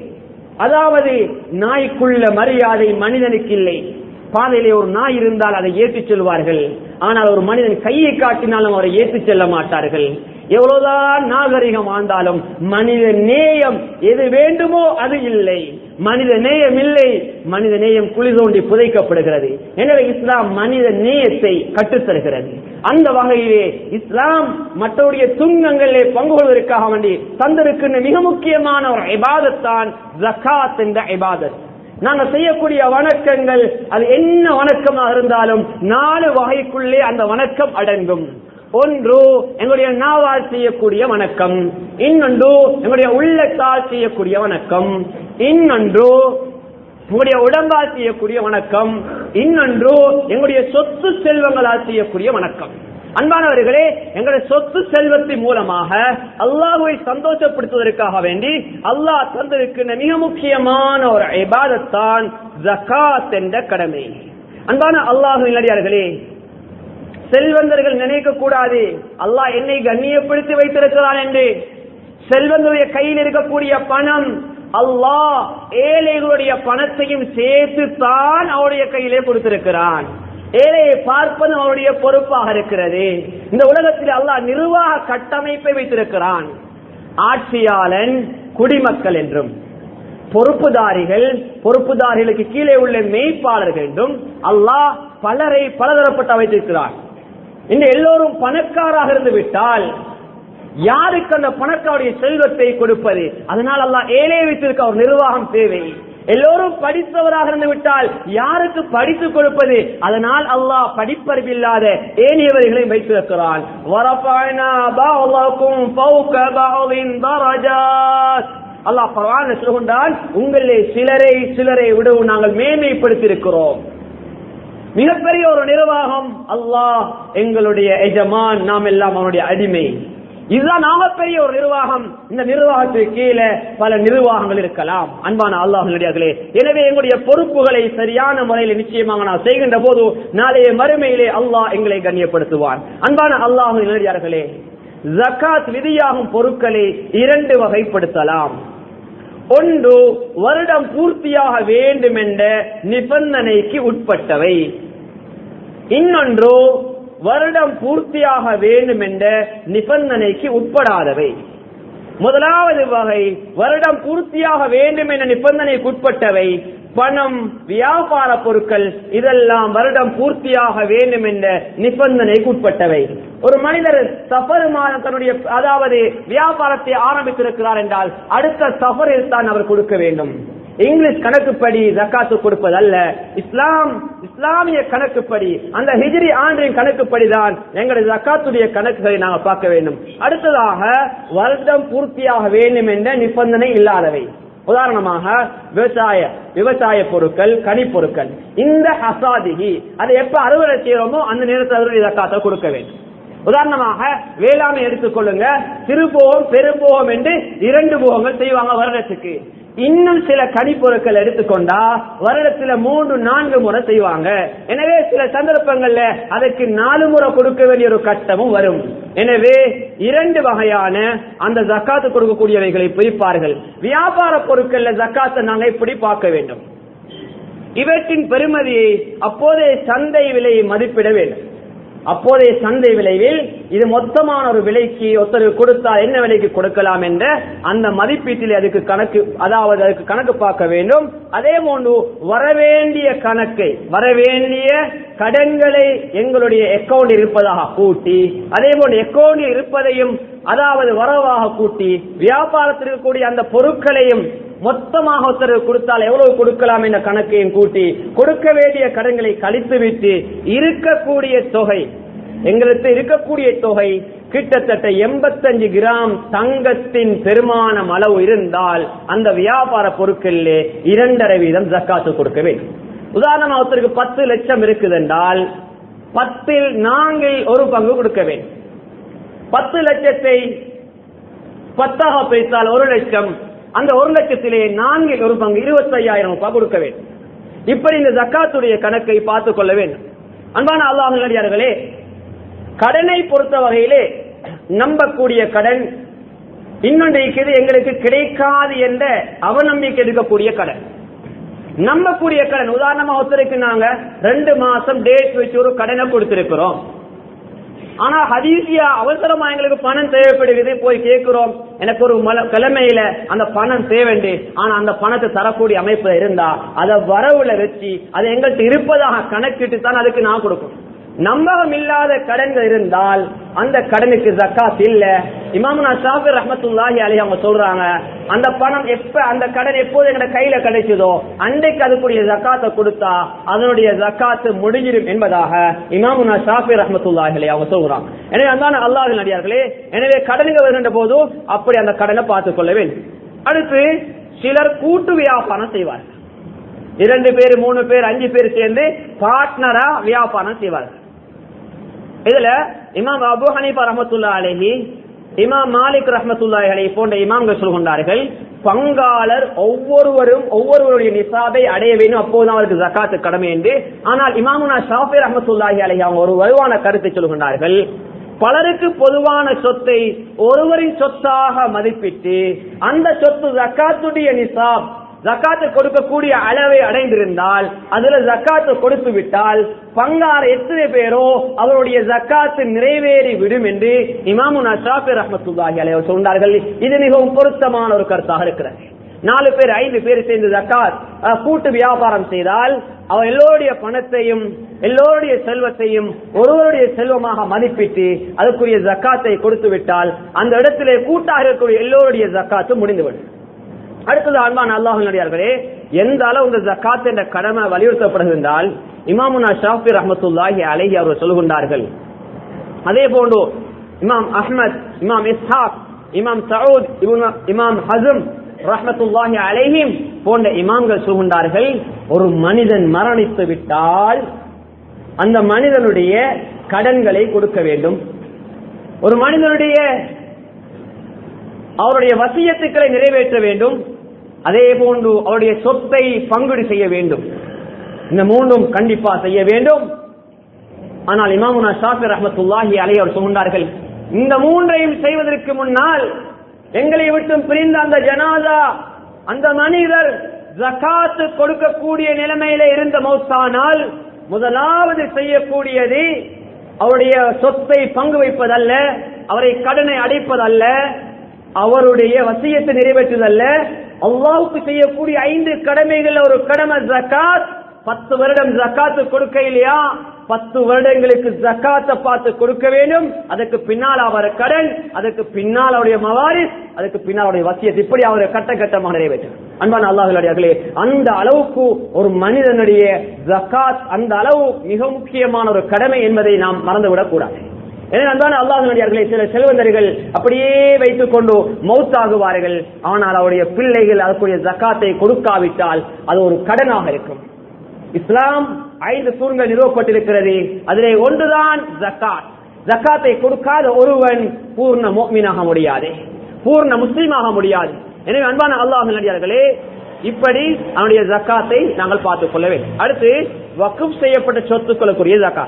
Speaker 1: அதாவது நாய்க்குள்ள மரியாதை மனிதனுக்கு இல்லை பாதையிலே ஒரு நாய் இருந்தால் அதை ஏற்றிச் செல்வார்கள் ஆனால் ஒரு மனிதன் கையை காட்டினாலும் அவரை ஏற்றிச் செல்ல மாட்டார்கள் எவ்வளவுதான் நாகரிகம் ஆண்டாலும் மனித நேயம் எது வேண்டுமோ அது இல்லை மனித நேயம் இல்லை மனித நேயம் குழி தோண்டி புதைக்கப்படுகிறது எனவே இஸ்லாம் மனித நேயத்தை கற்றுத்தருகிறது அந்த வகையிலே இஸ்லாம் மற்றவருடைய துன்பங்களிலே பங்கு கொள்வதற்காக வேண்டி தந்திருக்கின்ற மிக முக்கியமான ஒரு இபாதத்தான் ஜக்காத் என்ற இபாதத் நாங்க செய்யக்கூடிய வணக்கங்கள் அது என்ன வணக்கமாக இருந்தாலும் நாலு வகைக்குள்ளே அந்த வணக்கம் அடங்கும் ஒன்று எங்களுடைய நாவால் செய்யக்கூடிய வணக்கம் இன்னொன்று எங்களுடைய உள்ளத்தால் செய்யக்கூடிய வணக்கம் இன்னொன்று உங்களுடைய உடம்பால் செய்யக்கூடிய வணக்கம் இன்னொன்று எங்களுடைய சொத்து செல்வங்களால் செய்யக்கூடிய வணக்கம் அன்பானவர்களே எங்களுடைய சொத்து செல்வத்தின் மூலமாக அல்லாஹுவை சந்தோஷப்படுத்துவதற்காக வேண்டி அல்லாஹ் தந்திருக்கின்ற மிக முக்கியமான ஒரு இபாதத்தான் ஜகாத் என்ற கடமை அன்பான அல்லாஹு நல்லடியார்களே செல்வந்தர்கள் நினைக்க கூடாது அல்லாஹ் என்னை கண்ணியப்படுத்தி வைத்திருக்கிறான் என்று செல்வந்தருடைய கையில் இருக்கக்கூடிய பணம் அல்லாஹ் ஏழைகளுடைய பணத்தையும் சேர்த்து தான் அவருடைய கையிலே கொடுத்திருக்கிறான் ஏழையை பார்ப்பது அவருடைய பொறுப்பாக இருக்கிறது இந்த உலகத்தில் அல்லாஹ் நிர்வாக கட்டமைப்பை வைத்திருக்கிறான் ஆட்சியாளன் குடிமக்கள் என்றும் பொறுப்புதாரிகள் பொறுப்புதாரிகளுக்கு கீழே உள்ள மெய்ப்பாளர்கள் என்றும் அல்லாஹ் பலரை பலதரப்பட்ட வைத்திருக்கிறான் இந்த எல்லோரும் பணக்காராக இருந்து விட்டால் யாருக்கு அந்த பணக்காருடைய செல்வத்தை கொடுப்பது அதனால் அல்லாஹ் ஏழை வைத்திருக்க ஒரு நிர்வாகம் தேவை எல்லோரும் படித்தவராக இருந்து விட்டால் யாருக்கு படித்து கொடுப்பது அதனால் அல்லாஹ் படிப்பறிவில்லாத ஏனியவர்களையும் வைத்திருக்கிறான் அல்லாஹ் பரவான சொல்கின்றான் உங்களே சிலரை சிலரை விடவும் நாங்கள் மேன்மைப்படுத்தி இருக்கிறோம் மிகப்பெரிய ஒரு நிர்வாகம் அல்லாஹ் எங்களுடைய எஜமான் நாம் எல்லாம் அவனுடைய அடிமை இதுதான் நாமப்பெரிய ஒரு நிர்வாகம் இந்த நிர்வாகத்துக்கு கீழே பல நிர்வாகங்கள் இருக்கலாம் அன்பான அல்லாஹ் நடிகார்களே எனவே எங்களுடைய பொறுப்புகளை சரியான முறையில் நிச்சயமாக நாம் செய்கின்ற போது நாளைய மறுமையிலே அல்லாஹ் எங்களை கண்ணியப்படுத்துவான் அன்பான அல்லாஹ் நடிகார்களே ஜக்காத் விதியாகும் பொருட்களை இரண்டு வகைப்படுத்தலாம் ஒன்று வருடம் பூர்த்தியாக வேண்டும் என்ற நிபந்தனைக்கு உட்பட்டவை இன்னொன்று வருடம் பூர்த்தியாக வேண்டும் என்ற நிபந்தனைக்கு உட்படாதவை முதலாவது வகை வருடம் பூர்த்தியாக வேண்டும் என்ற நிபந்தனைக்கு உட்பட்டவை பணம் வியாபார பொருட்கள் இதெல்லாம் வருடம் பூர்த்தியாக வேண்டும் என்ற நிபந்தனைக்கு உட்பட்டவை ஒரு மனிதர் சஃபர் மாதம் தன்னுடைய அதாவது வியாபாரத்தை ஆரம்பித்திருக்கிறார் என்றால் அடுத்த சஃபரில் தான் அவர் கொடுக்க வேண்டும் இங்கிலீஷ் கணக்குப்படி ஜக்காத்து கொடுப்பது அல்ல இஸ்லாம் இஸ்லாமிய கணக்குப்படி அந்த ஹிஜ்ரி ஆண்டின் கணக்குப்படி தான் எங்களுடைய ஜக்காத்துடைய கணக்குகளை நாங்கள் பார்க்க வேண்டும் அடுத்ததாக வருடம் பூர்த்தியாக வேண்டும் என்ற நிபந்தனை இல்லாதவை உதாரணமாக விவசாய விவசாய பொருட்கள் கனி பொருட்கள் இந்த ஹசாதிகி அதை எப்ப அறுவடை செய்யறோமோ அந்த நேரத்தில் அதனுடைய ஜக்காத்தை கொடுக்க வேண்டும் உதாரணமாக வேளாண்மை எடுத்துக்கொள்ளுங்க சிறுபோகம் பெருபோகம் என்று இரண்டு போகங்கள் செய்வாங்க வருடத்துக்கு இன்னும் சில கனிப்பொருட்கள் எடுத்துக்கொண்டா வருடத்துல மூன்று நான்கு முறை செய்வாங்க எனவே சில சந்தர்ப்பங்கள்ல அதற்கு நாலு முறை கொடுக்க வேண்டிய ஒரு கட்டமும் வரும் எனவே இரண்டு வகையான அந்த ஜக்காத்து கொடுக்கக்கூடியவைகளை பிரிப்பார்கள் வியாபார பொருட்கள்ல ஜக்காத்தை நாங்க இப்படி பார்க்க வேண்டும் இவற்றின் பெருமதியை அப்போதே சந்தை விலையை மதிப்பிட வேண்டும் அப்போதைய சந்தை விலையில் இது மொத்தமான ஒரு விலைக்கு ஒருத்தர் கொடுத்தால் என்ன விலைக்கு கொடுக்கலாம் என்ற அந்த மதிப்பீட்டில் அதுக்கு கணக்கு அதாவது அதுக்கு கணக்கு பார்க்க வேண்டும் அதே போன்று வரவேண்டிய கணக்கை வரவேண்டிய கடன்களை எங்களுடைய அக்கவுண்ட் இருப்பதாக கூட்டி அதே போன்று அக்கவுண்டில் இருப்பதையும் அதாவது வரவாக கூட்டி வியாபாரத்தில் இருக்கக்கூடிய அந்த பொருட்களையும் மொத்தமாக ஒருத்தர் கொடுத்தால் எவ்வளவு கொடுக்கலாம் என்ற கணக்கையும் கூட்டி கொடுக்க வேண்டிய கடன்களை கழித்துவிட்டு இருக்கக்கூடிய தொகை எங்களுக்கு இருக்கக்கூடிய தொகை கிட்டத்தட்ட எண்பத்தஞ்சு கிராம் தங்கத்தின் பெருமானம் அளவு இருந்தால் அந்த வியாபார பொருட்களிலே இரண்டரை வீதம் ஜக்காத்து கொடுக்க வேண்டும் உதாரணமா ஒருத்தருக்கு பத்து லட்சம் இருக்குது என்றால் பத்தில் நான்கில் ஒரு பங்கு கொடுக்க வேண்டும் பத்து லட்சத்தை பத்தாக பிரித்தால் ஒரு லட்சம் அந்த ஒரு லட்சத்திலே நான்கில் ஒரு பங்கு இருபத்தி ஐயாயிரம் ரூபாய் கொடுக்க வேண்டும் இப்படி இந்த ஜக்காத்துடைய கணக்கை பார்த்துக் கொள்ள வேண்டும் அன்பான அல்லாஹ் நல்லடியார்களே கடனை பொறுத்த வகையிலே நம்பக்கூடிய கடன் இன்னொன்று இருக்குது எங்களுக்கு கிடைக்காது என்ற அவநம்பிக்கை இருக்கக்கூடிய கடன் நம்பக்கூடிய கடன் உதாரணமா ஒருத்தருக்கு நாங்க ரெண்டு மாசம் டேட் வச்சு ஒரு கடனை கொடுத்திருக்கிறோம் ஆனா ஹதீசியா அவசரமா எங்களுக்கு பணம் தேவைப்படுகிறது போய் கேட்கிறோம் எனக்கு ஒரு மல கிழமையில அந்த பணம் தேவைண்டு ஆனா அந்த பணத்தை தரக்கூடிய அமைப்புல இருந்தா அதை வரவுல வச்சு அதை எங்கள்கிட்ட இருப்பதாக கணக்கிட்டு தான் அதுக்கு நான் கொடுக்கணும் நம்பகம் இல்லாத கடன்கள் இருந்தால் அந்த கடனுக்கு ஜக்காத் இல்ல இமாமுனா ஷாஃபிர் ரஹமத்துல்லாஹி அலி அவங்க சொல்றாங்க அந்த பணம் எப்ப அந்த கடன் எப்போது எங்க கையில கிடைச்சதோ அன்றைக்கு அதுக்குரிய ஜக்காத்தை கொடுத்தா அதனுடைய ஜக்காத்து முடிஞ்சிடும் என்பதாக இமாமுனா ஷாஃபிர் ரஹமத்துல்லாஹி அலி அவங்க சொல்றாங்க எனவே அந்தான அல்லாஹ் நடிகார்களே எனவே கடனுக்கு வருகின்ற போது அப்படி அந்த கடனை பார்த்துக் கொள்ள வேண்டும் அடுத்து சிலர் கூட்டு வியாபாரம் செய்வார்கள் இரண்டு பேர் மூணு பேர் அஞ்சு பேர் சேர்ந்து பார்ட்னரா வியாபாரம் செய்வார்கள் இதுல இமாம் அபு ஹனீஃபா ரஹமத்துல்லா அலஹி இமாம் மாலிக் ரஹமத்துல்லா அலஹி போன்ற இமாம்கள் சொல்கின்றார்கள் பங்காளர் ஒவ்வொருவரும் ஒவ்வொருவருடைய நிசாபை அடைய வேண்டும் அப்போதுதான் அவருக்கு ஜக்காத்து கடமை என்று ஆனால் இமாமுனா ஷாஃபி ரஹமத்துல்லாஹி அலஹி அவங்க ஒரு வலுவான கருத்தை சொல்கின்றார்கள் பலருக்கு பொதுவான சொத்தை ஒருவரின் சொத்தாக மதிப்பிட்டு அந்த சொத்து ஜக்காத்துடைய நிசாப் ஜக்காத்து கொடுக்கக்கூடிய அளவை அடைந்திருந்தால் அதுல ஜக்காத்து கொடுத்து விட்டால் பங்கார எத்தனை பேரோ அவருடைய ஜக்காத்து நிறைவேறி விடும் என்று இமாமுனா ஷாஃபி ரஹமத்துல்லாஹி அலைவர் சொன்னார்கள் இது மிகவும் பொருத்தமான ஒரு கருத்தாக இருக்கிறது நாலு பேர் ஐந்து பேர் சேர்ந்து ஜக்காத் கூட்டு வியாபாரம் செய்தால் அவர் எல்லோருடைய பணத்தையும் எல்லோருடைய செல்வத்தையும் ஒருவருடைய செல்வமாக மதிப்பிட்டு அதுக்குரிய ஜக்காத்தை கொடுத்து விட்டால் அந்த இடத்திலே கூட்டாக இருக்கக்கூடிய எல்லோருடைய ஜக்காத்து முடிந்துவிடும் அடுத்தது அன்பான அல்லாஹு நடிகார்களே எந்த அளவு இந்த ஜக்காத் என்ற கடமை வலியுறுத்தப்படுகின்றால் இமாமுனா ஷாஃபி ரஹமத்துல்லாஹி அலைஹி அவர் சொல்கின்றார்கள் அதே போன்று இமாம் அஹ்மத் இமாம் இஸ்ஹாக் இமாம் சவுத் இமாம் ஹசம் ரஹமத்துல்லாஹி அலைஹிம் போன்ற இமாம்கள் சொல்கின்றார்கள் ஒரு மனிதன் மரணித்து விட்டால் அந்த மனிதனுடைய கடன்களை கொடுக்க வேண்டும் ஒரு மனிதனுடைய அவருடைய வசியத்துக்களை நிறைவேற்ற வேண்டும் அதே போன்று அவருடைய சொத்தை பங்குடு செய்ய வேண்டும் இந்த மூன்றும் கண்டிப்பா செய்ய வேண்டும் ஆனால் இமாமுனா ஷாஃபி ரஹமத்துல்லாஹி அலை அவர் சொன்னார்கள் இந்த மூன்றையும் செய்வதற்கு முன்னால் எங்களை விட்டும் பிரிந்த அந்த ஜனாதா அந்த மனிதர் ஜக்காத்து கொடுக்கக்கூடிய நிலைமையில இருந்த மௌத்தானால் முதலாவது செய்யக்கூடியது அவருடைய சொத்தை பங்கு வைப்பதல்ல அவரை கடனை அடைப்பதல்ல அவருடைய வசியத்தை நிறைவேற்றுதல்ல அல்லாவுக்கு செய்யக்கூடிய ஐந்து கடமைகள் ஒரு கடமை ஜக்காத் பத்து வருடம் ஜக்காத்து கொடுக்க இல்லையா பத்து வருடங்களுக்கு ஜக்காத்தை பார்த்து கொடுக்க வேண்டும் அதுக்கு பின்னால் அவர் கடன் அதுக்கு பின்னால் அவருடைய மவாரிஸ் அதுக்கு பின்னால் அவருடைய வசியத்தை இப்படி அவரை கட்ட கட்டமாக நிறைவேற்றும் அன்பான அல்லாஹர்களே அந்த அளவுக்கு ஒரு மனிதனுடைய ஜக்காத் அந்த அளவு மிக முக்கியமான ஒரு கடமை என்பதை நாம் மறந்துவிடக் கூடாது எனவே அன்பான அல்லாஹர்களே சில செல்வந்தர்கள் அப்படியே வைத்துக் கொண்டு மௌத்தாகுவார்கள் ஆனால் அவருடைய பிள்ளைகள் அதற்குரிய ஜக்காத்தை கொடுக்காவிட்டால் அது ஒரு கடனாக இருக்கும் இஸ்லாம் ஐந்து தூண்கள் நிறுவப்பட்டிருக்கிறது அதிலே ஒன்றுதான் ஜக்காத் ஜக்காத்தை கொடுக்காத ஒருவன் பூர்ண மோமினாக முடியாது பூர்ண முஸ்லீமாக முடியாது எனவே அன்பான அல்லாஹ் நடிகார்களே இப்படி அவனுடைய ஜக்காத்தை நாங்கள் பார்த்துக் கொள்ள வேண்டும் அடுத்து வக்குப் செய்யப்பட்ட சொத்துக்களுக்குரிய ஜக்காத்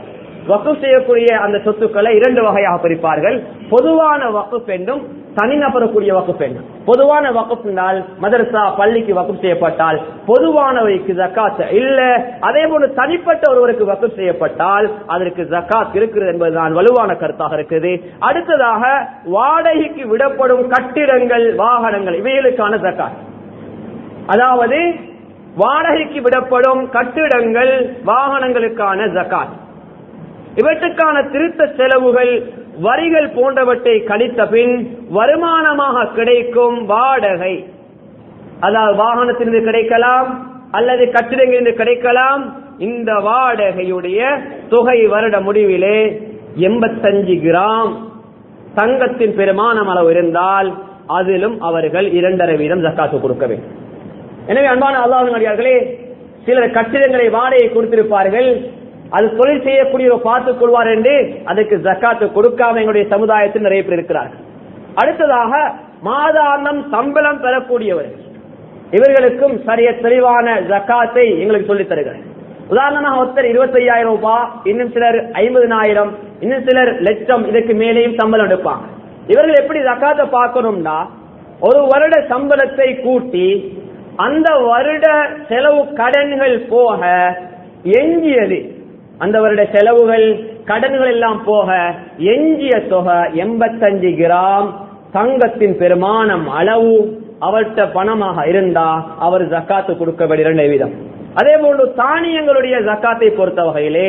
Speaker 1: வக்குப் செய்யக்கூடிய அந்த சொத்துக்களை இரண்டு வகையாக பிரிப்பார்கள் பொதுவான வக்குப் என்றும் தனிநபருக்குரிய வக்குப் என்றும் பொதுவான வக்குப் என்றால் மதரசா பள்ளிக்கு வக்குப் செய்யப்பட்டால் பொதுவானவைக்கு ஜக்காத் இல்ல அதே போன்று தனிப்பட்ட ஒருவருக்கு வக்குப் செய்யப்பட்டால் அதற்கு ஜக்காத் இருக்கிறது என்பதுதான் வலுவான கருத்தாக இருக்குது அடுத்ததாக வாடகைக்கு விடப்படும் கட்டிடங்கள் வாகனங்கள் இவைகளுக்கான ஜக்காத் அதாவது வாடகைக்கு விடப்படும் கட்டிடங்கள் வாகனங்களுக்கான ஜக்காத் இவற்றுக்கான திருத்த செலவுகள் வரிகள் போன்றவற்றை கழித்த பின் வருமானமாக கிடைக்கும் வாடகை அதாவது வாகனத்திலிருந்து கிடைக்கலாம் அல்லது கட்டிடங்களிலிருந்து கிடைக்கலாம் இந்த வாடகையுடைய தொகை வருட முடிவிலே எண்பத்தஞ்சு கிராம் தங்கத்தின் பெருமானம் அளவு இருந்தால் அதிலும் அவர்கள் இரண்டரை வீதம் ஜக்காத்து கொடுக்க வேண்டும் எனவே அன்பான அல்லாஹர்களே சிலர் கட்டிடங்களை வாடகை கொடுத்திருப்பார்கள் அது தொழில் செய்யக்கூடியவர் பார்த்துக் கொள்வார் என்று அதுக்கு ஜக்காத்து கொடுக்காம எங்களுடைய சமுதாயத்தில் நிறைய பேர் இருக்கிறார்கள் அடுத்ததாக மாதாந்தம் சம்பளம் பெறக்கூடியவர்கள் இவர்களுக்கும் சரிய தெளிவான ஜக்காத்தை எங்களுக்கு சொல்லித் தருகிறேன் உதாரணமாக ஒருத்தர் இருபத்தி ஐயாயிரம் ரூபாய் இன்னும் சிலர் ஐம்பதினாயிரம் இன்னும் சிலர் லட்சம் இதற்கு மேலேயும் சம்பளம் எடுப்பாங்க இவர்கள் எப்படி ஜக்காத்தை பார்க்கணும்னா ஒரு வருட சம்பளத்தை கூட்டி அந்த வருட செலவு கடன்கள் போக எஞ்சியது அந்த வருட செலவுகள் கடன்கள் எல்லாம் போக எஞ்சிய தொகை எண்பத்தஞ்சு கிராம் தங்கத்தின் பெருமானம் அளவு அவர்கிட்ட பணமாக இருந்தா அவர் ஜக்காத்து கொடுக்க வேண்டிய இரண்டு வீதம் அதே போன்று தானியங்களுடைய ஜக்காத்தை பொறுத்த வகையிலே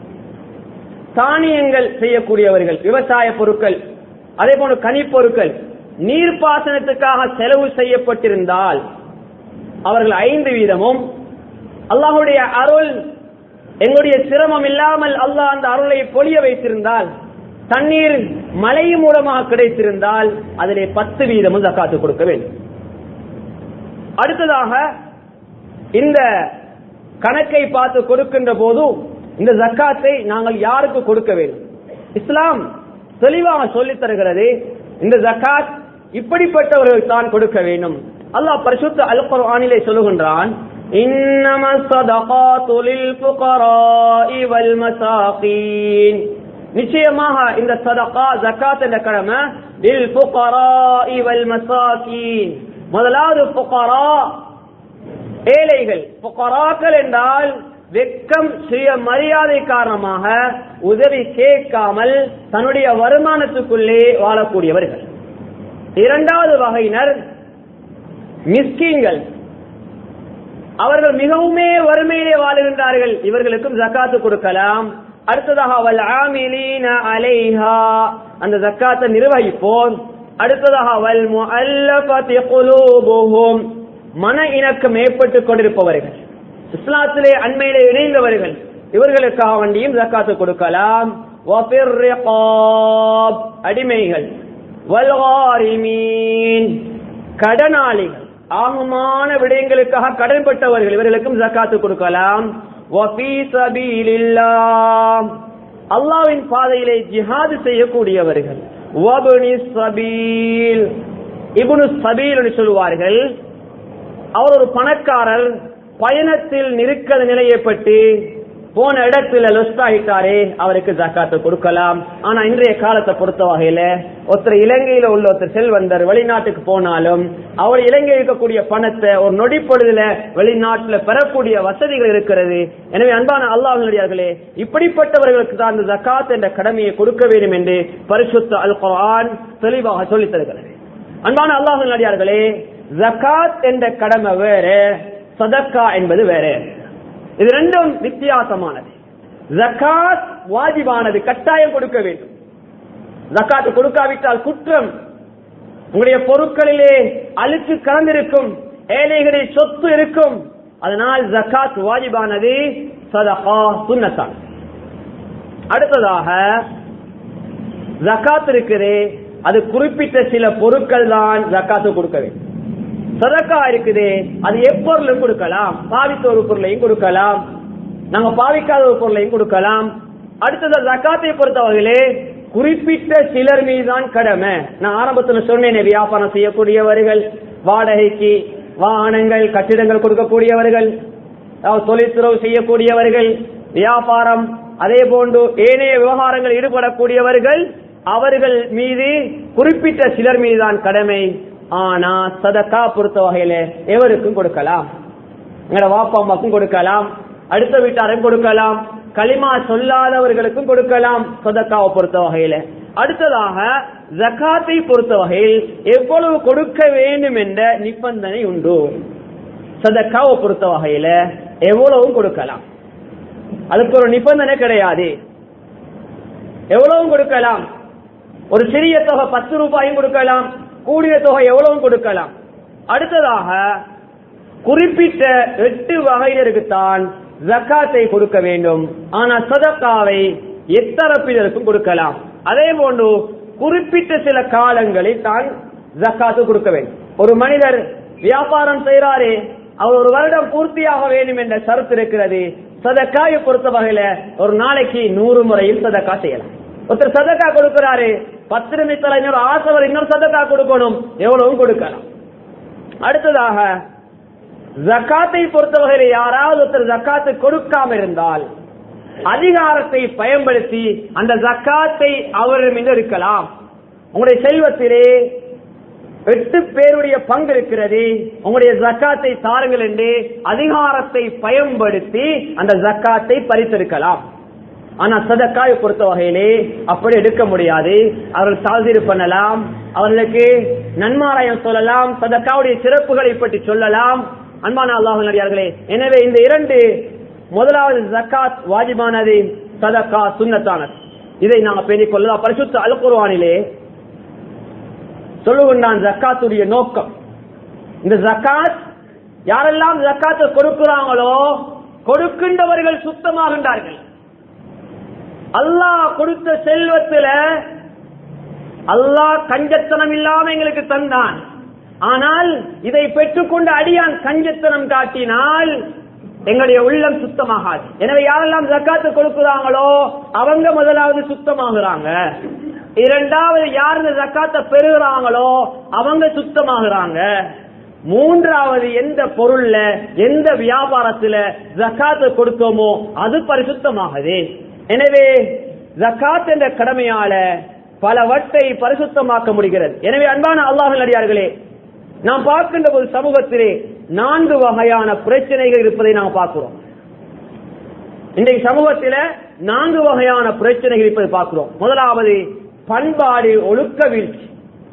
Speaker 1: தானியங்கள் செய்யக்கூடியவர்கள் விவசாய பொருட்கள் அதே போன்று கனிப்பொருட்கள் நீர்ப்பாசனத்துக்காக செலவு செய்யப்பட்டிருந்தால் அவர்கள் ஐந்து வீதமும் அல்லாஹுடைய அருள் எங்களுடைய சிரமம் இல்லாமல் அல்லாஹ் அந்த அருளை பொழிய வைத்திருந்தால் தண்ணீர் மழை மூலமாக கிடைத்திருந்தால் அதிலே பத்து வீதமும் ஜக்காத்து கொடுக்க வேண்டும் அடுத்ததாக இந்த கணக்கை பார்த்து கொடுக்கின்ற போது இந்த ஜக்காத்தை நாங்கள் யாருக்கு கொடுக்க வேண்டும் இஸ்லாம் தெளிவாக சொல்லித் தருகிறது இந்த ஜக்காத் இப்படிப்பட்டவர்கள் தான் கொடுக்க வேண்டும் அல்லாஹ் பரிசுத்த அல் குர்ஆனிலே சொல்லுகின்றான் إنما الصدقات للفقراء والمساقين நிச்சயமாக இந்த சதகா ஜக்காத் என்ற கடமை லில் ஃபுகராஇ வல் மசாகீன் முதலாவது ஃபுகரா ஏழைகள் ஃபுகராக்கள் என்றால் வெக்கம் சுய மரியாதை காரணமாக உதவி கேட்காமல் தன்னுடைய வருமானத்துக்குள்ளே வாழக்கூடியவர்கள் இரண்டாவது வகையினர் மிஸ்கீன்கள் அவர்கள் மிகவுமே வறுமையிலே வாழுகின்றார்கள் இவர்களுக்கும் ஜக்காத்து கொடுக்கலாம் அடுத்ததாக வல் ஆமிலீன அலைஹா அந்த ஜக்காத்தை நிர்வகிப்போம் அடுத்ததாக வல் முஅல்லஃபதி குலூபுஹும் மன இணக்கம் ஏற்பட்டுக் கொண்டிருப்பவர்கள் இஸ்லாத்திலே அண்மையிலே இணைந்தவர்கள் இவர்களுக்காக வேண்டியும் ஜக்காத்து கொடுக்கலாம் வஃபிர் ரிகாப் அடிமைகள் வல் காரிமீன் கடனாளிகள் ஆகுமான விடயங்களுக்காக கடன்பட்டவர்கள் இவர்களுக்கும் ஜக்காத்து கொடுக்கலாம் அல்லாவின் பாதையிலே ஜிஹாது செய்யக்கூடியவர்கள் இபுனு சபீல் என்று சொல்லுவார்கள் அவர் ஒரு பணக்காரர் பயணத்தில் நெருக்கத நிலை ஏற்பட்டு போன இடத்துல லொஸ்ட் ஆகிட்டாரே அவருக்கு ஜக்காத்தை கொடுக்கலாம் ஆனா இன்றைய காலத்தை பொறுத்த வகையில ஒருத்தர் இலங்கையில உள்ள ஒருத்தர் செல்வந்தர் வெளிநாட்டுக்கு போனாலும் அவர் இலங்கை இருக்கக்கூடிய பணத்தை ஒரு நொடி பொழுதுல வெளிநாட்டுல பெறக்கூடிய வசதிகள் இருக்கிறது எனவே அன்பான அல்லாஹர்களே இப்படிப்பட்டவர்களுக்கு தான் அந்த ஜக்காத் என்ற கடமையை கொடுக்க வேண்டும் என்று பரிசுத்த அல் குர்ஆன் தெளிவாக சொல்லித் தருகிறது அன்பான அல்லாஹர்களே ஜக்காத் என்ற கடமை வேற சதக்கா என்பது வேற இது ரெண்டும் வித்தியாசமானது ஜக்காத் வாஜிபானது கட்டாயம் கொடுக்க வேண்டும் ஜக்காத்து கொடுக்காவிட்டால் குற்றம் உங்களுடைய பொருட்களிலே அழுக்கு கலந்திருக்கும் ஏழைகளில் சொத்து இருக்கும் அதனால் ஜக்காத் வாஜிபானது சதகா சுன்னத்தான் அடுத்ததாக ஜக்காத் இருக்குது அது குறிப்பிட்ட சில பொருட்கள் தான் ஜக்காத்து கொடுக்க வேண்டும் சதக்கா இருக்குது அது எப்பொருளும் கொடுக்கலாம் பாவித்த ஒரு பொருளையும் கொடுக்கலாம் நாங்க பாவிக்காத ஒரு பொருளையும் கொடுக்கலாம் அடுத்தது ஜக்காத்தை பொறுத்த வகையிலே குறிப்பிட்ட சிலர் மீதுதான் கடமை நான் ஆரம்பத்தில் சொன்னேன் வியாபாரம் செய்யக்கூடியவர்கள் வாடகைக்கு வாகனங்கள் கட்டிடங்கள் கொடுக்கக்கூடியவர்கள் தொழில்துறவு செய்யக்கூடியவர்கள் வியாபாரம் அதே போன்று ஏனைய விவகாரங்கள் ஈடுபடக்கூடியவர்கள் அவர்கள் மீது குறிப்பிட்ட சிலர் மீதுதான் கடமை ஆனா சதக்கா பொறுத்த வகையில எவருக்கும் கொடுக்கலாம் எங்களோட வாப்பா அம்மாக்கும் கொடுக்கலாம் அடுத்த வீட்டாரும் கொடுக்கலாம் களிமா சொல்லாதவர்களுக்கும் கொடுக்கலாம் சதக்காவை பொறுத்த வகையில அடுத்ததாக ஜக்காத்தை பொறுத்த வகையில் எவ்வளவு கொடுக்க வேண்டும் என்ற நிபந்தனை உண்டு சதக்காவை பொறுத்த வகையில எவ்வளவு கொடுக்கலாம் அதுக்கு ஒரு நிபந்தனை கிடையாது எவ்வளவும் கொடுக்கலாம் ஒரு சிறிய தொகை பத்து ரூபாயும் கொடுக்கலாம் கூடிய தொகை எவ்வளவும் கொடுக்கலாம் அடுத்ததாக குறிப்பிட்ட எட்டு வகையினருக்குத்தான் ஜக்காத்தை கொடுக்க வேண்டும் ஆனா சதக்காவை எத்தரப்பினருக்கும் கொடுக்கலாம் அதே போன்று குறிப்பிட்ட சில காலங்களில் தான் ஜக்காத்து கொடுக்க வேண்டும் ஒரு மனிதர் வியாபாரம் செய்யறாரே அவர் ஒரு வருடம் பூர்த்தியாக வேண்டும் என்ற சரத்து இருக்கிறது சதக்காயை பொறுத்த வகையில ஒரு நாளைக்கு நூறு முறையில் சதக்கா செய்யலாம் ஒருத்தர் சதக்கா கொடுக்கிறாரு பத்து நிமிஷத்துல இன்னொரு ஆசவர் இன்னொரு சதக்கா கொடுக்கணும் எவ்வளவும் கொடுக்கலாம் அடுத்ததாக ஜக்காத்தை பொறுத்தவரையில யாராவது ஒருத்தர் ஜக்காத்து கொடுக்காம இருந்தால் அதிகாரத்தை பயன்படுத்தி அந்த ஜக்காத்தை அவரிடமிருந்து இருக்கலாம் உங்களுடைய செல்வத்திலே எட்டு பேருடைய பங்கு இருக்கிறது உங்களுடைய ஜக்காத்தை தாருங்கள் என்று அதிகாரத்தை பயன்படுத்தி அந்த ஜக்காத்தை பறித்திருக்கலாம் ஆனா சதக்காயை பொறுத்த வகையிலே அப்படி எடுக்க முடியாது அவர்கள் சாதிரு பண்ணலாம் அவர்களுக்கு நன்மாராயம் சொல்லலாம் சதக்காவுடைய சிறப்புகளை பற்றி சொல்லலாம் அன்பான அல்லாஹ் நடிகார்களே எனவே இந்த இரண்டு முதலாவது ஜக்காத் வாஜிபானது சதக்கா சுன்னத்தானது இதை நாங்கள் பேணிக் கொள்ளலாம் பரிசுத்த அல் குர்ஆனிலே சொல்லுகின்றான் ஜக்காத்துடைய நோக்கம் இந்த ஜக்காத் யாரெல்லாம் ஜக்காத்தை கொடுக்கிறாங்களோ கொடுக்கின்றவர்கள் சுத்தமாகின்றார்கள் அல்லாஹ் கொடுத்த செல்வத்துல அல்லாஹ் கஞ்சத்தனம் இல்லாம எங்களுக்கு தந்தான் ஆனால் இதை பெற்றுக்கொண்ட அடியான் கஞ்சத்தனம் காட்டினால் எங்களுடைய உள்ளம் சுத்தமாகாது எனவே யாரெல்லாம் ஜக்காத்து கொடுக்கிறாங்களோ அவங்க முதலாவது சுத்தமாகுறாங்க இரண்டாவது யார் இந்த ஜக்காத்தை பெறுகிறாங்களோ அவங்க சுத்தமாகுறாங்க மூன்றாவது எந்த பொருள்ல எந்த வியாபாரத்துல ஜக்காத்து கொடுத்தோமோ அது பரிசுத்தமாகுது எனவே ஜக்காத் என்ற கடமையால பலவற்றை பரிசுத்தமாக்க முடிகிறது எனவே அன்பான அல்லாஹ் அடியார்களே நாம் பார்க்கின்ற ஒரு சமூகத்திலே நான்கு வகையான பிரச்சனைகள் இருப்பதை நாம் பார்க்கிறோம் இன்றைக்கு சமூகத்தில நான்கு வகையான பிரச்சனைகள் இருப்பதை பார்க்கிறோம் முதலாவது பண்பாடு ஒழுக்க வீழ்ச்சி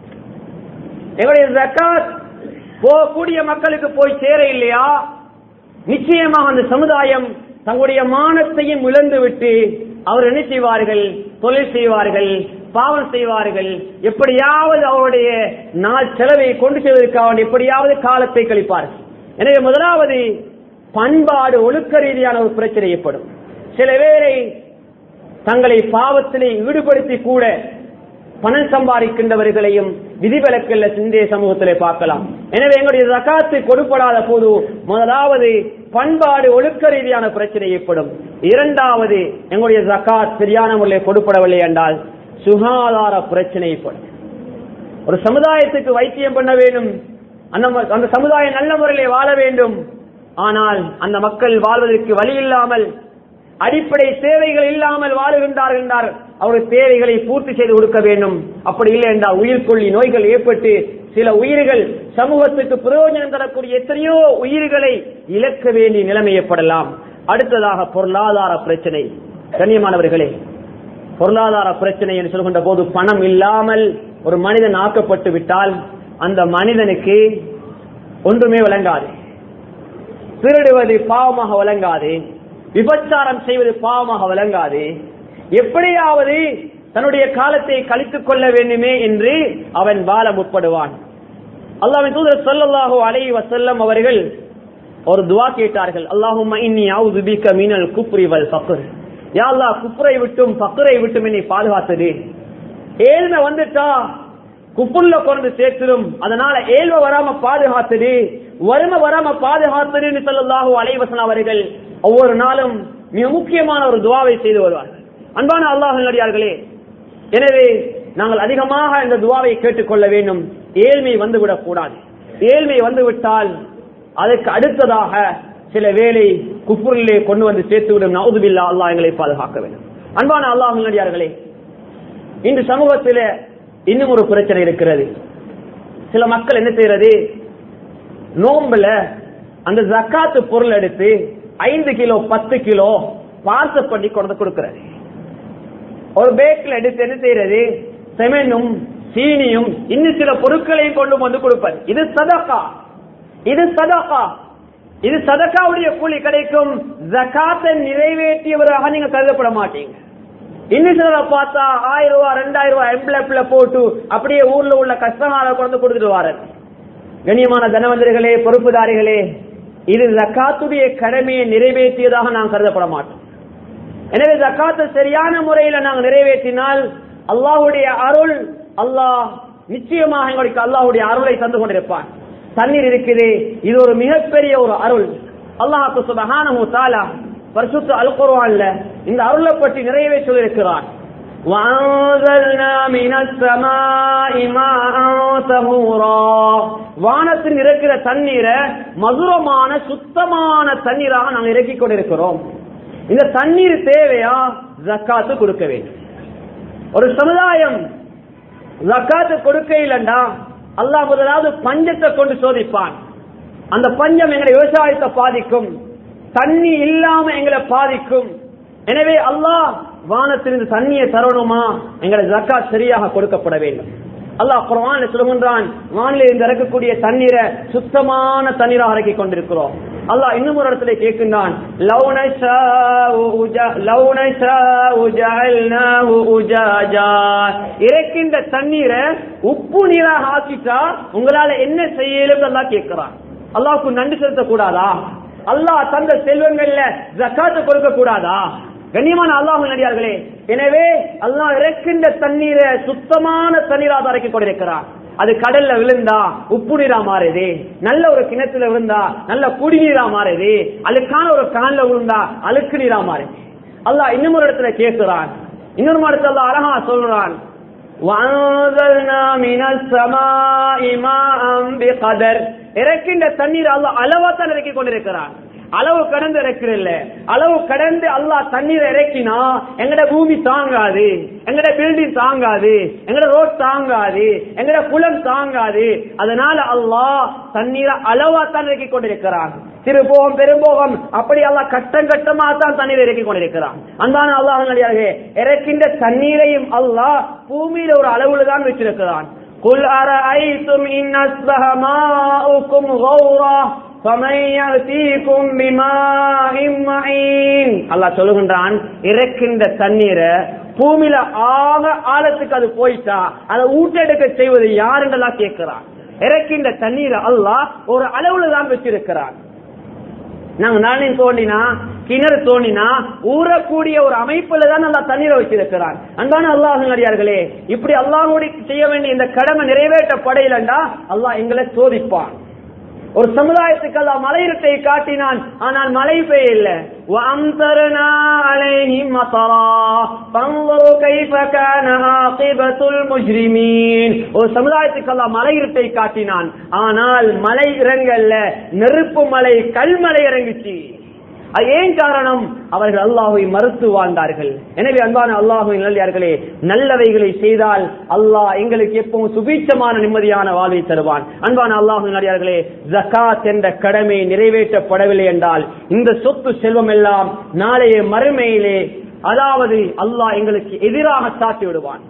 Speaker 1: எங்களுடைய ஜக்காத் போகக்கூடிய மக்களுக்கு போய் சேர இல்லையா நிச்சயமாக அந்த சமுதாயம் தங்களுடைய மானத்தையும் இழந்து விட்டு அவர் என்ன செய்வார்கள் தொழில் செய்வார்கள் பாவம் செய்வார்கள் எப்படியாவது அவருடைய நாள் செலவை கொண்டு செல்வதற்காக எப்படியாவது காலத்தை கழிப்பார்கள் எனவே முதலாவது பண்பாடு ஒழுக்க ரீதியான ஒரு பிரச்சனை ஏற்படும் சில பேரை தங்களை பாவத்திலே ஈடுபடுத்தி கூட பணம் சம்பாதிக்கின்றவர்களையும் விதிவிலக்கல்ல சிந்தைய சமூகத்திலே பார்க்கலாம் எனவே எங்களுடைய ஜக்காத்து கொடுப்படாத போது முதலாவது பண்பாடு ஒழுக்க ரீதியான பிரச்சனை ஏற்படும் இரண்டாவது எங்களுடைய ஜக்காத் சரியான முறையில் கொடுப்படவில்லை என்றால் சுகாதார பிரச்சனை ஏற்படும் ஒரு சமுதாயத்துக்கு வைத்தியம் பண்ண வேண்டும் அந்த ம- அந்த சமுதாயம் நல்ல முறையிலே வாழ வேண்டும் ஆனால் அந்த மக்கள் வாழ்வதற்கு வழி இல்லாமல் அடிப்படை தேவைகள் இல்லாமல் வாழுகின்றார்கள் என்றால் அவருடைய தேவைகளை பூர்த்தி செய்து கொடுக்க வேண்டும் அப்படி இல்லை என்றால் உயிர்கொல்லி நோய்கள் ஏற்பட்டு சில உயிர்கள் சமூகத்துக்கு பிரயோஜனம் தரக்கூடிய எத்தனையோ உயிர்களை இழக்க வேண்டிய நிலைமை ஏற்படலாம் அடுத்ததாக பொருளாதார பிரச்சனை கண்ணியமானவர்களே பொருளாதார பிரச்சனை என்று சொல்கின்ற போது பணம் இல்லாமல் ஒரு மனிதன் ஆக்கப்பட்டு விட்டால் அந்த மனிதனுக்கு ஒன்றுமே விளங்காது திருடுவது பாவமாக விளங்காது விபச்சாரம் செய்வது பாவமாக விளங்காது எப்படியாவது தன்னுடைய காலத்தை கழித்துக் கொள்ள வேண்டுமே என்று அவன் வாழ முற்படுவான் அல்லாஹ்வின் தூதர் ஸல்லல்லாஹு அலைஹி வஸல்லம் அவர்கள் ஒரு துவா கேட்டார்கள் அல்லாஹும்ம இன்னி அவுது பிக மினல் குப்ரி வல் ஃபக்ர் யா அல்லாஹ் குப்ரை விட்டும் ஃபக்ரை விட்டும் என்னை பாதுகாத்தது ஏழ்மை வந்துட்டா குப்புல்ல கொண்டு சேர்த்திடும் அதனால ஏழ்மை வராம பாதுகாத்தது வறுமை வராம பாதுகாத்ததுன்னு ஸல்லல்லாஹு அலைஹி வஸல்லம் அவர்கள் ஒவ்வொரு நாளும் மிக முக்கியமான ஒரு துவாவை செய்து வருவார்கள் அன்பான அல்லாஹ் நடிகார்களே எனவே நாங்கள் அதிகமாக இந்த துவாவை கேட்டுக்கொள்ள வேண்டும் ஏழ்மை வந்துவிடக் கூடாது ஏழ்மை வந்துவிட்டால் அதற்கு அடுத்ததாக சில வேளை குஃபுரிலே கொண்டு வந்து சேர்த்து விடும் நவுதுபில்லா அல்லாஹ் எங்களை பாதுகாக்க வேண்டும் அன்பான அல்லாஹ் முன்னடியார்களே இன்று சமூகத்தில் இன்னும் ஒரு பிரச்சனை இருக்கிறது சில மக்கள் என்ன செய்யறது நோம்புல அந்த ஜக்காத்து பொருள் எடுத்து ஐந்து கிலோ பத்து கிலோ பார்சல் பண்ணி கொண்டு கொடுக்கிறது ஒரு பேக்ல எடுத்து என்ன செய்யறது செமனும் சீனியும் இன்னும் சில பொருட்களையும் கொண்டு வந்து கொடுப்பது இது சதக்கா இது சதக்கா இது சதக்காவுடைய கூலி கிடைக்கும் ஜக்காத்தை நிறைவேற்றியவராக நீங்க கருதப்பட மாட்டீங்க இன்னும் சிலரை பார்த்தா ஆயிரம் ரூபாய் ரெண்டாயிரம் ரூபாய் எம்ப்ளப்ல போட்டு அப்படியே ஊர்ல உள்ள கஷ்டமான கொண்டு கொடுத்துட்டு வாரு கண்ணியமான தனவந்தர்களே பொறுப்புதாரிகளே இது ஜக்காத்துடைய கடமையை நிறைவேற்றியதாக நாம் கருதப்பட மாட்டோம் எனவே ஜக்காத்தை சரியான முறையில் நாங்கள் நிறைவேற்றினால் அல்லாஹுடைய அருள் அல்லாஹ் நிச்சயமாக எங்களுக்கு அல்லாஹுடைய அருளை தந்து கொண்டிருப்பான் தண்ணீர் இருக்குது இது ஒரு மிகப்பெரிய ஒரு அருள் அல்லாஹு சுபஹானஹு தஆலா பரிசுத்த அல் குர்ஆன்ல இந்த அருளை பற்றி நிறையவே சொல்லியிருக்கிறான் وَأَنزَلْنَا مِنَ السَّمَاءِ مَاءً طَهُورًا வானத்தில் இருக்கிற தண்ணீரை மதுரமான சுத்தமான தண்ணீராக நாங்கள் இறக்கிக் கொண்டிருக்கிறோம் இந்த தண்ணீர் தேவையா ஜக்காத்து கொடுக்க வேண்டும் ஒரு சமுதாயம் ஜக்காத்து கொடுக்க இல்லண்டா அல்லாஹ் முதலாவது பஞ்சத்தை கொண்டு சோதிப்பான் அந்த பஞ்சம் எங்களை விவசாயத்தை பாதிக்கும் தண்ணி இல்லாம எங்களை பாதிக்கும் எனவே அல்லாஹ் வானத்திலிருந்து தண்ணியை தரணுமா எங்களை ஜக்காத் சரியாக கொடுக்கப்பட வேண்டும் அல்லாஹ் குர்ஆன்ல சொல்கின்றான் வானிலை இருந்து இறக்கக்கூடிய தண்ணீரை சுத்தமான தண்ணீராக இறக்கி கொண்டிருக்கிறோம் அல்லாஹ் இன்னும் ஒரு இடத்துல கேட்கின்றான் லவ் நஷாஉ உஜா- லவ் நஷாஉ ஜஅல்னாஹு உஜாஜா. இறக்கின்ற தண்ணீரை உப்பு நீராக ஆக்கிட்டா உங்களால என்ன செய்யலும் அல்லாஹ் கேட்கிறான் அல்லாஹ்வுக்கு நன்றி செலுத்த கூடாதா அல்லாஹ் தந்த செல்வங்கள்ல ஜக்காத்து கொடுக்க கூடாதா கண்ணியமான அல்லாஹ் நடிகார்களே எனவே அல்லாஹ் இறக்கின்ற தண்ணீரை சுத்தமான தண்ணீராக இறக்கி கொண்டிருக்கிறார் அது கடல்ல விழுந்தா உப்பு நீரா மாறுது நல்ல ஒரு கிணத்துல விழுந்தா நல்ல குடிநீரா மாறுது அழுக்கான ஒரு கான்ல விழுந்தா அழுக்கு நீரா மாறுது அல்லாஹ் இன்னும் ஒரு இடத்துல கேட்கிறான் இன்னொரு இடத்துல அல்லாஹ் அழகா சொல்றான் وَأَنزَلْنَا مِنَ السَّمَاءِ مَاءً بِقَدَرٍ இறக்கின்ற தண்ணீர் அல்லாஹ் அளவா தான் இறக்கி கொண்டிருக்கிறான் அளவு கடந்து இறக்கிறல்ல அளவு கடந்து அல்லாஹ் தண்ணீரை இறக்கினா எங்கட பூமி தாங்காது எங்கட பில்டிங் தாங்காது எங்கட ரோட் தாங்காது எங்கட குளம் தாங்காது அதனால அல்லாஹ் தண்ணீரை அளவா தான் இறக்கி கொண்டிருக்கிறான் திருபோகம் பெரும்போகம் அப்படி அல்லாஹ் கட்டம் கட்டமா தான் தண்ணீரை இறக்கி கொண்டிருக்கிறான் அந்தான அல்லாஹ் இறக்கின்ற தண்ணீரையும் அல்லாஹ் பூமியில ஒரு அளவுல தான் வச்சிருக்கிறான் قل أرأيتم إن أصبح ماؤكم غورا فمن يأتيكم بماء معين அல்லாஹ் சொல்லுகின்றான் இறக்கின்ற தண்ணீரை பூமியில ஆக ஆழத்துக்கு அது போயிட்டா அதை ஊட்டெடுக்க செய்வது யார் என்றெல்லாம் கேட்கிறான் இறக்கின்ற தண்ணீரை அல்லாஹ் ஒரு அளவுல தான் வச்சிருக்கிறான் நாங்க நானே தோண்டினா கிணறு தோண்டினா ஊறக்கூடிய ஒரு அமைப்புல தான் நல்லா தண்ணீரை வச்சிருக்கிறான் அன்பான அல்லாஹ் நடிகார்களே இப்படி அல்லாஹோடு செய்ய வேண்டிய இந்த கடமை நிறைவேற்றப்படையிலண்டா அல்லாஹ் எங்களை சோதிப்பான் ஒரு சமுதாயத்துக்கு அல்லாஹ் மலையிருட்டை காட்டினான் ஆனால் மழை பெய்யல وَأَمْطَرْنَا عَلَيْهِمْ مَطَرًا فَانظُرْ كَيْفَ كَانَ عَاقِبَةُ الْمُجْرِمِينَ ஒரு சமுதாயத்துக்கு அல்லாஹ் மலையிருட்டை காட்டினான் ஆனால் மலை இறங்கல்ல நெருப்பு மலை கல்மலை இறங்குச்சு அது ஏன் காரணம் அவர்கள் அல்லாஹை மறுத்து வாழ்ந்தார்கள் எனவே அன்பான அல்லாஹுவை நல்லே நல்லவைகளை செய்தால் அல்லாஹ் எங்களுக்கு எப்பவும் சுபீட்சமான நிம்மதியான வாழ்வை தருவான் அன்பான அல்லாஹு நடிகார்களே ஜகாத் என்ற கடமை நிறைவேற்றப்படவில்லை என்றால் இந்த சொத்து செல்வம் எல்லாம் நாளைய மறுமையிலே அதாவது அல்லாஹ் எங்களுக்கு எதிராக சாட்டி விடுவான்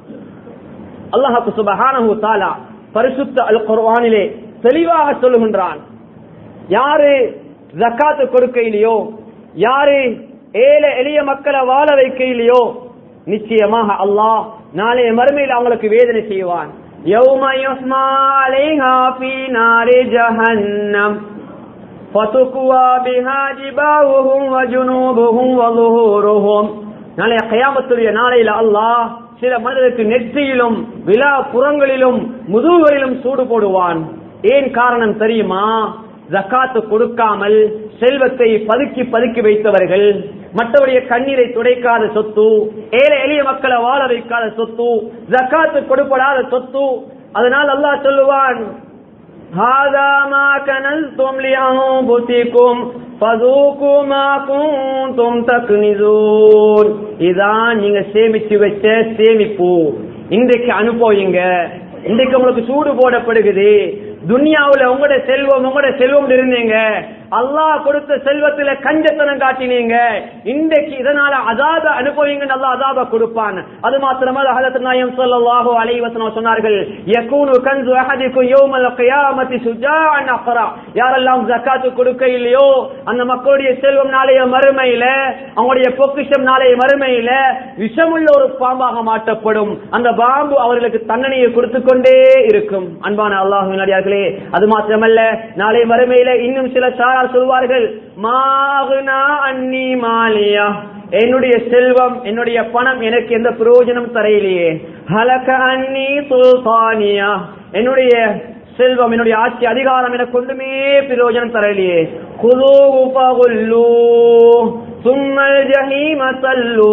Speaker 1: அல்லாஹு சுபஹானஹு தாலா பரிசுத்த அல் குர்ஆனிலே தெளிவாக சொல்லுகின்றான் யாரு ஜக்காத்து கொடுக்கையிலையோ யாரு ஏழை எளிய மக்களை வாழ வைக்கையிலையோ நிச்சயமாக அல்லாஹ் நாளைய மறுமையில் அவங்களுக்கு வேதனை செய்வான் يوم يحمى عليها في نار جهنم فتكوى بها جباههم وجنوبهم وظهورهم நாளைய கயாமத்துடைய நாளையில அல்லாஹ் சில மனிதருக்கு நெற்றியிலும் விழா புறங்களிலும் முதுகுகளிலும் சூடு போடுவான் ஏன் காரணம் தெரியுமா ஜக்காத்து கொடுக்காமல் செல்வத்தை பதுக்கி பதுக்கி வைத்தவர்கள் மற்றவருடைய கண்ணீரை துடைக்காத சொத்து ஏழை எளிய மக்களை வாழ வைக்காத சொத்து ஜக்காத்து கொடுப்படாத சொத்து அதனால் அல்லாஹ் சொல்லுவான் هذا ما كنزتم لأنفسكم فذوقوا ما كنتم تكنزون இதான் நீங்க சேமிச்சு வச்ச சேமிப்பு இன்றைக்கு அனுபவிங்க இன்றைக்கு உங்களுக்கு சூடு போடப்படுகிறது துனியாவுல உங்களோட செல்வம் உங்களோட செல்வம் இருந்தீங்க அல்லாஹ் கொடுத்த செல்வத்துல கஞ்சத்தனம் காட்டினீங்க இன்றைக்கு இதனால அதாப அனுபவிங்க நல்லா அதாப கொடுப்பான் அது மாத்திரமல்ல ஹதரத் நாயம் ஸல்லல்லாஹு அலைஹி வஸல்லம் சொன்னார்கள் யகூனு கன்சு அஹதிக்கும் யௌமல் கியாமத்தி சுஜாஅன் அக்ரா யாரெல்லாம் ஜகாத் கொடுக்க இல்லையோ அந்த மக்களுடைய செல்வம் நாளைய மறுமையில அவங்களுடைய பொக்கிஷம் நாளைய மறுமையில விஷமுள்ள ஒரு பாம்பாக மாற்றப்படும் அந்த பாம்பு அவர்களுக்கு தண்டனையை கொடுத்து கொண்டே இருக்கும் அன்பான அல்லாஹு நடிகார்களே அது மாத்திரமல்ல நாளை மறுமையில இன்னும் சில சாரார் சொல்வார்கள் மாகுனா அன்னி மாலியா என்னுடைய செல்வம் என்னுடைய பணம் எனக்கு எந்த பிரயோஜனம் தரையிலேயே ஹலக அன்னி சுல்தானியா என்னுடைய செல்வம் என்னுடைய ஆட்சி அதிகாரம் எனக்கு ஒன்றுமே பிரயோஜனம் தரலையே குலு உபகுல்லு சும்மல் ஜஹீம தல்லு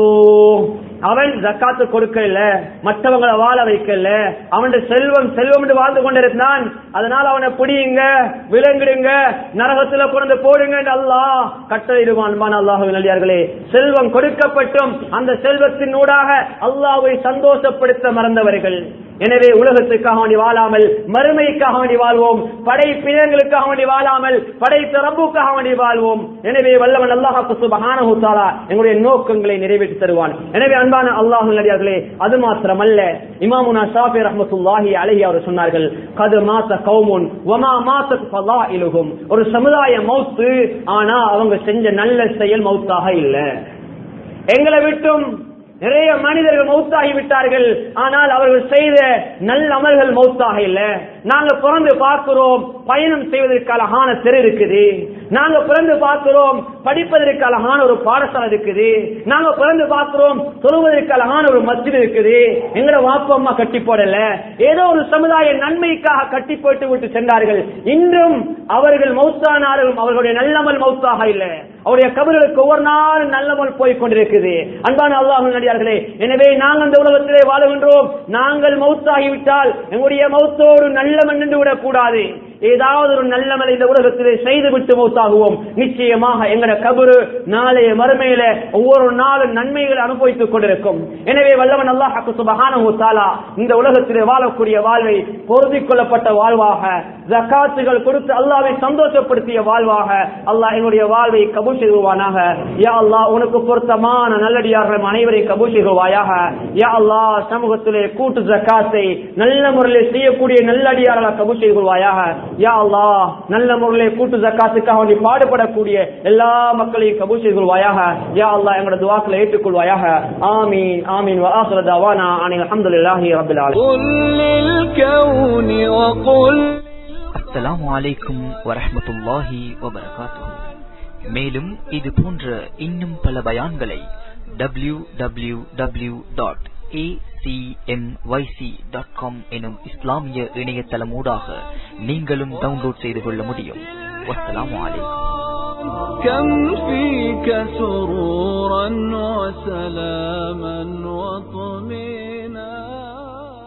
Speaker 1: அவன் ஜக்காத்து கொடுக்கல மற்றவங்களை வாழ வைக்கல அவனுடைய செல்வம் செல்வம் என்று வாழ்ந்து கொண்டிருந்தான் அதனால அவனை பிடியுங்க விலங்கிடுங்க நரகத்துல கொண்டு போடுங்க என்று அல்லாஹ் கட்டளையிடுவான் அல்லாஹு நல்லியார்களே செல்வம் கொடுக்கப்பட்டும் அந்த செல்வத்தின் ஊடாக அல்லாஹ்வை சந்தோஷப்படுத்த மறந்தவர்கள் எனவே உலகத்துக்காக வேண்டி வாழாமல் மறுமைக்காக வேண்டி வாழ்வோம் படை பிணங்களுக்காக வேண்டி வாழாமல் படை ரப்புக்காக வேண்டி வாழ்வோம் எனவே வல்லவன் அல்லாஹ் சுபஹானஹு தஆலா எங்களுடைய நோக்கங்களை நிறைவேற்றி தருவான் எனவே அன்பான அல்லாஹ் நடிகார்களே அது மாத்திரமல்ல இமாமுனா ஷாஃபி ரஹ்மத்துல்லாஹி அலைஹி அவர் சொன்னார்கள் கது மாத்த கௌமுன் வமா மாத்தத் ஃபலாயிலுஹும் ஒரு சமுதாய மௌத்து ஆனா அவங்க செஞ்ச நல்ல செயல் மௌத்தாக இல்ல எங்களை விட்டும் நிறைய மனிதர்கள் மௌத்தாகி விட்டார்கள் ஆனால் அவர்கள் செய்த நல்ல அமல்கள் மௌத்தாக இல்ல நாங்க பிறந்து பார்க்கிறோம் பயணம் செய்வதற்கு அழகான தெரு இருக்குது நாங்க பிறந்து பார்க்கிறோம் படிப்பதற்கு அழகான ஒரு பாடசாலை இருக்குது நாங்க பிறந்து பார்க்கிறோம் தொழுவதற்கு அழகான ஒரு மஸ்ஜித் இருக்குது எங்கட வாப்பு அம்மா கட்டி போடல ஏதோ ஒரு சமுதாய நன்மைக்காக கட்டி போட்டு விட்டு சென்றார்கள் இன்றும் அவர்கள் மௌத்தானாலும் அவர்களுடைய நல்லமல் மௌத்தாக இல்லை அவருடைய கபர்களுக்கு ஒவ்வொரு நாளும் நல்லமல் போய் கொண்டிருக்குது அன்பான அல்லாஹ் நடிகார்களே எனவே நாங்கள் அந்த உலகத்திலே வாழுகின்றோம் நாங்கள் மௌத்தாகிவிட்டால் எங்களுடைய மௌத்தோடு நல்ல நின்று விடக் கூடாது ஏதாவது ஒரு நல்லமல் இந்த உலகத்திலே செய்து விட்டு மௌத்தாகுவோம் நிச்சயமாக எங்கட கபரு நாளைய மறுமையில ஒவ்வொரு நாளும் நன்மைகளை அனுபவித்துக் கொண்டிருக்கும் எனவே வல்லவன் அல்லாஹ் சுபஹானஹு தஆலா இந்த உலகத்திலே வாழக்கூடிய வாழ்வை பொருந்திக் கொள்ளப்பட்ட வாழ்வாக ஜகாத்துகள் கொடுத்து அல்லாஹ்வை சந்தோஷப்படுத்திய வாழ்வாக அல்லாஹ் எங்களுடைய வாழ்வை கபூல் செய்வானாக யா அல்லாஹ் உனக்கு பொருத்தமான நல்லடியார்கள் அனைவரையும் கபூல் செய்வாயாக யா அல்லாஹ் சமூகத்திலே கூட்டு ஜக்காத்தை நல்ல முறையில் செய்யக்கூடிய நல்லடியார்களை கபூல் செய்வாயாக யா அல்லாஹ் நல்ல முறையில் கூட்டு ஜக்காத்துக்காக வேண்டி பாடுபடக்கூடிய எல்லா மக்களையும் கபூல் செய்வாயாக யா அல்லாஹ் எங்களோட துவாக்களை ஏற்றுக்கொள்வாயாக ஆமீன் ஆமீன் வஆஹிரு தவானா அனில் அல்ஹம்துலில்லாஹி ரப்பில் ஆலமீன்
Speaker 2: قل للكون وقل
Speaker 3: அஸ்ஸலாமு அலைக்கும் வரஹ்மத்துல்லாஹி வபரகாத்துஹு மேலும் இது போன்ற இன்னும் பல பயான்களை W W W dot dot com எனும் இஸ்லாமிய இணையதளமூடாக நீங்களும் டவுன்லோட் செய்து கொள்ள முடியும் வஸ்ஸலாமு அலைக்கும்
Speaker 2: كم فيك سرورا وسلاما وطمئنا